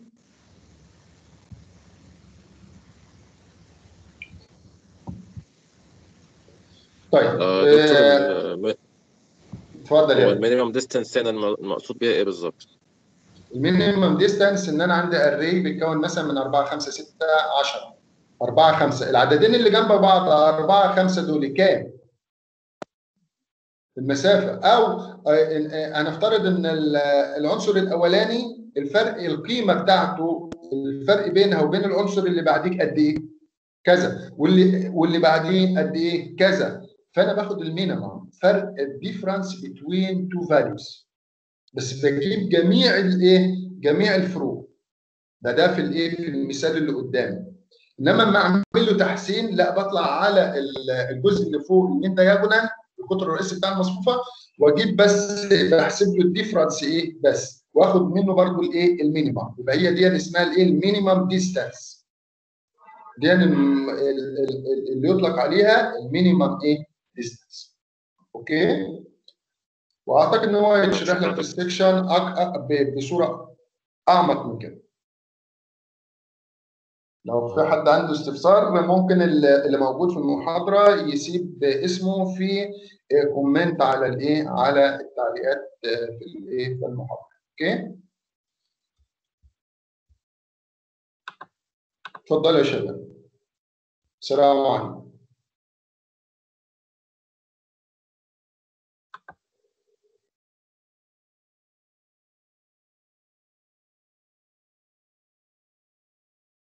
طيب آه آه، دكتور اتفضل هو يا المينيمم ديستانس هنا الم- المقصود بيها ايه بالظبط؟ المينيمم ديستانس ان انا عندي اري بيتكون مثلا من 4 5 6 10 4 5 العددين اللي جنب بعض 4 5 دول كام؟ المسافه او آه، هنفترض ان ال- العنصر الاولاني الفرق القيمه بتاعته الفرق بينها وبين العنصر اللي بعديك قد ايه؟ كذا واللي واللي بعديه قد ايه؟ كذا فانا باخد المينيمم فرق الديفرنس بين تو فاليوز بس بجيب جميع الايه؟ جميع الفروق ده ده في الايه؟ في المثال اللي قدامي انما لما اعمل له تحسين لا بطلع على ال- الجزء اللي فوق من دايجونال القطر الرئيسي بتاع المصفوفه واجيب بس بحسب له الديفرنس ايه بس واخد منه برضو الايه المينيمم يبقى هي دي اسمها الايه المينيمم ديستانس دي الم- ال- ال- اللي يطلق عليها المينيمم ايه ديستانس اوكي واعتقد ان هو يشرح لك في السكشن أك- أك- ب- بصوره اعمق من كده لو في حد عنده استفسار ممكن اللي اللي موجود في المحاضره يسيب اسمه في كومنت على الايه على التعليقات في الايه في المحاضره اوكي اتفضلوا يا شباب السلام عليكم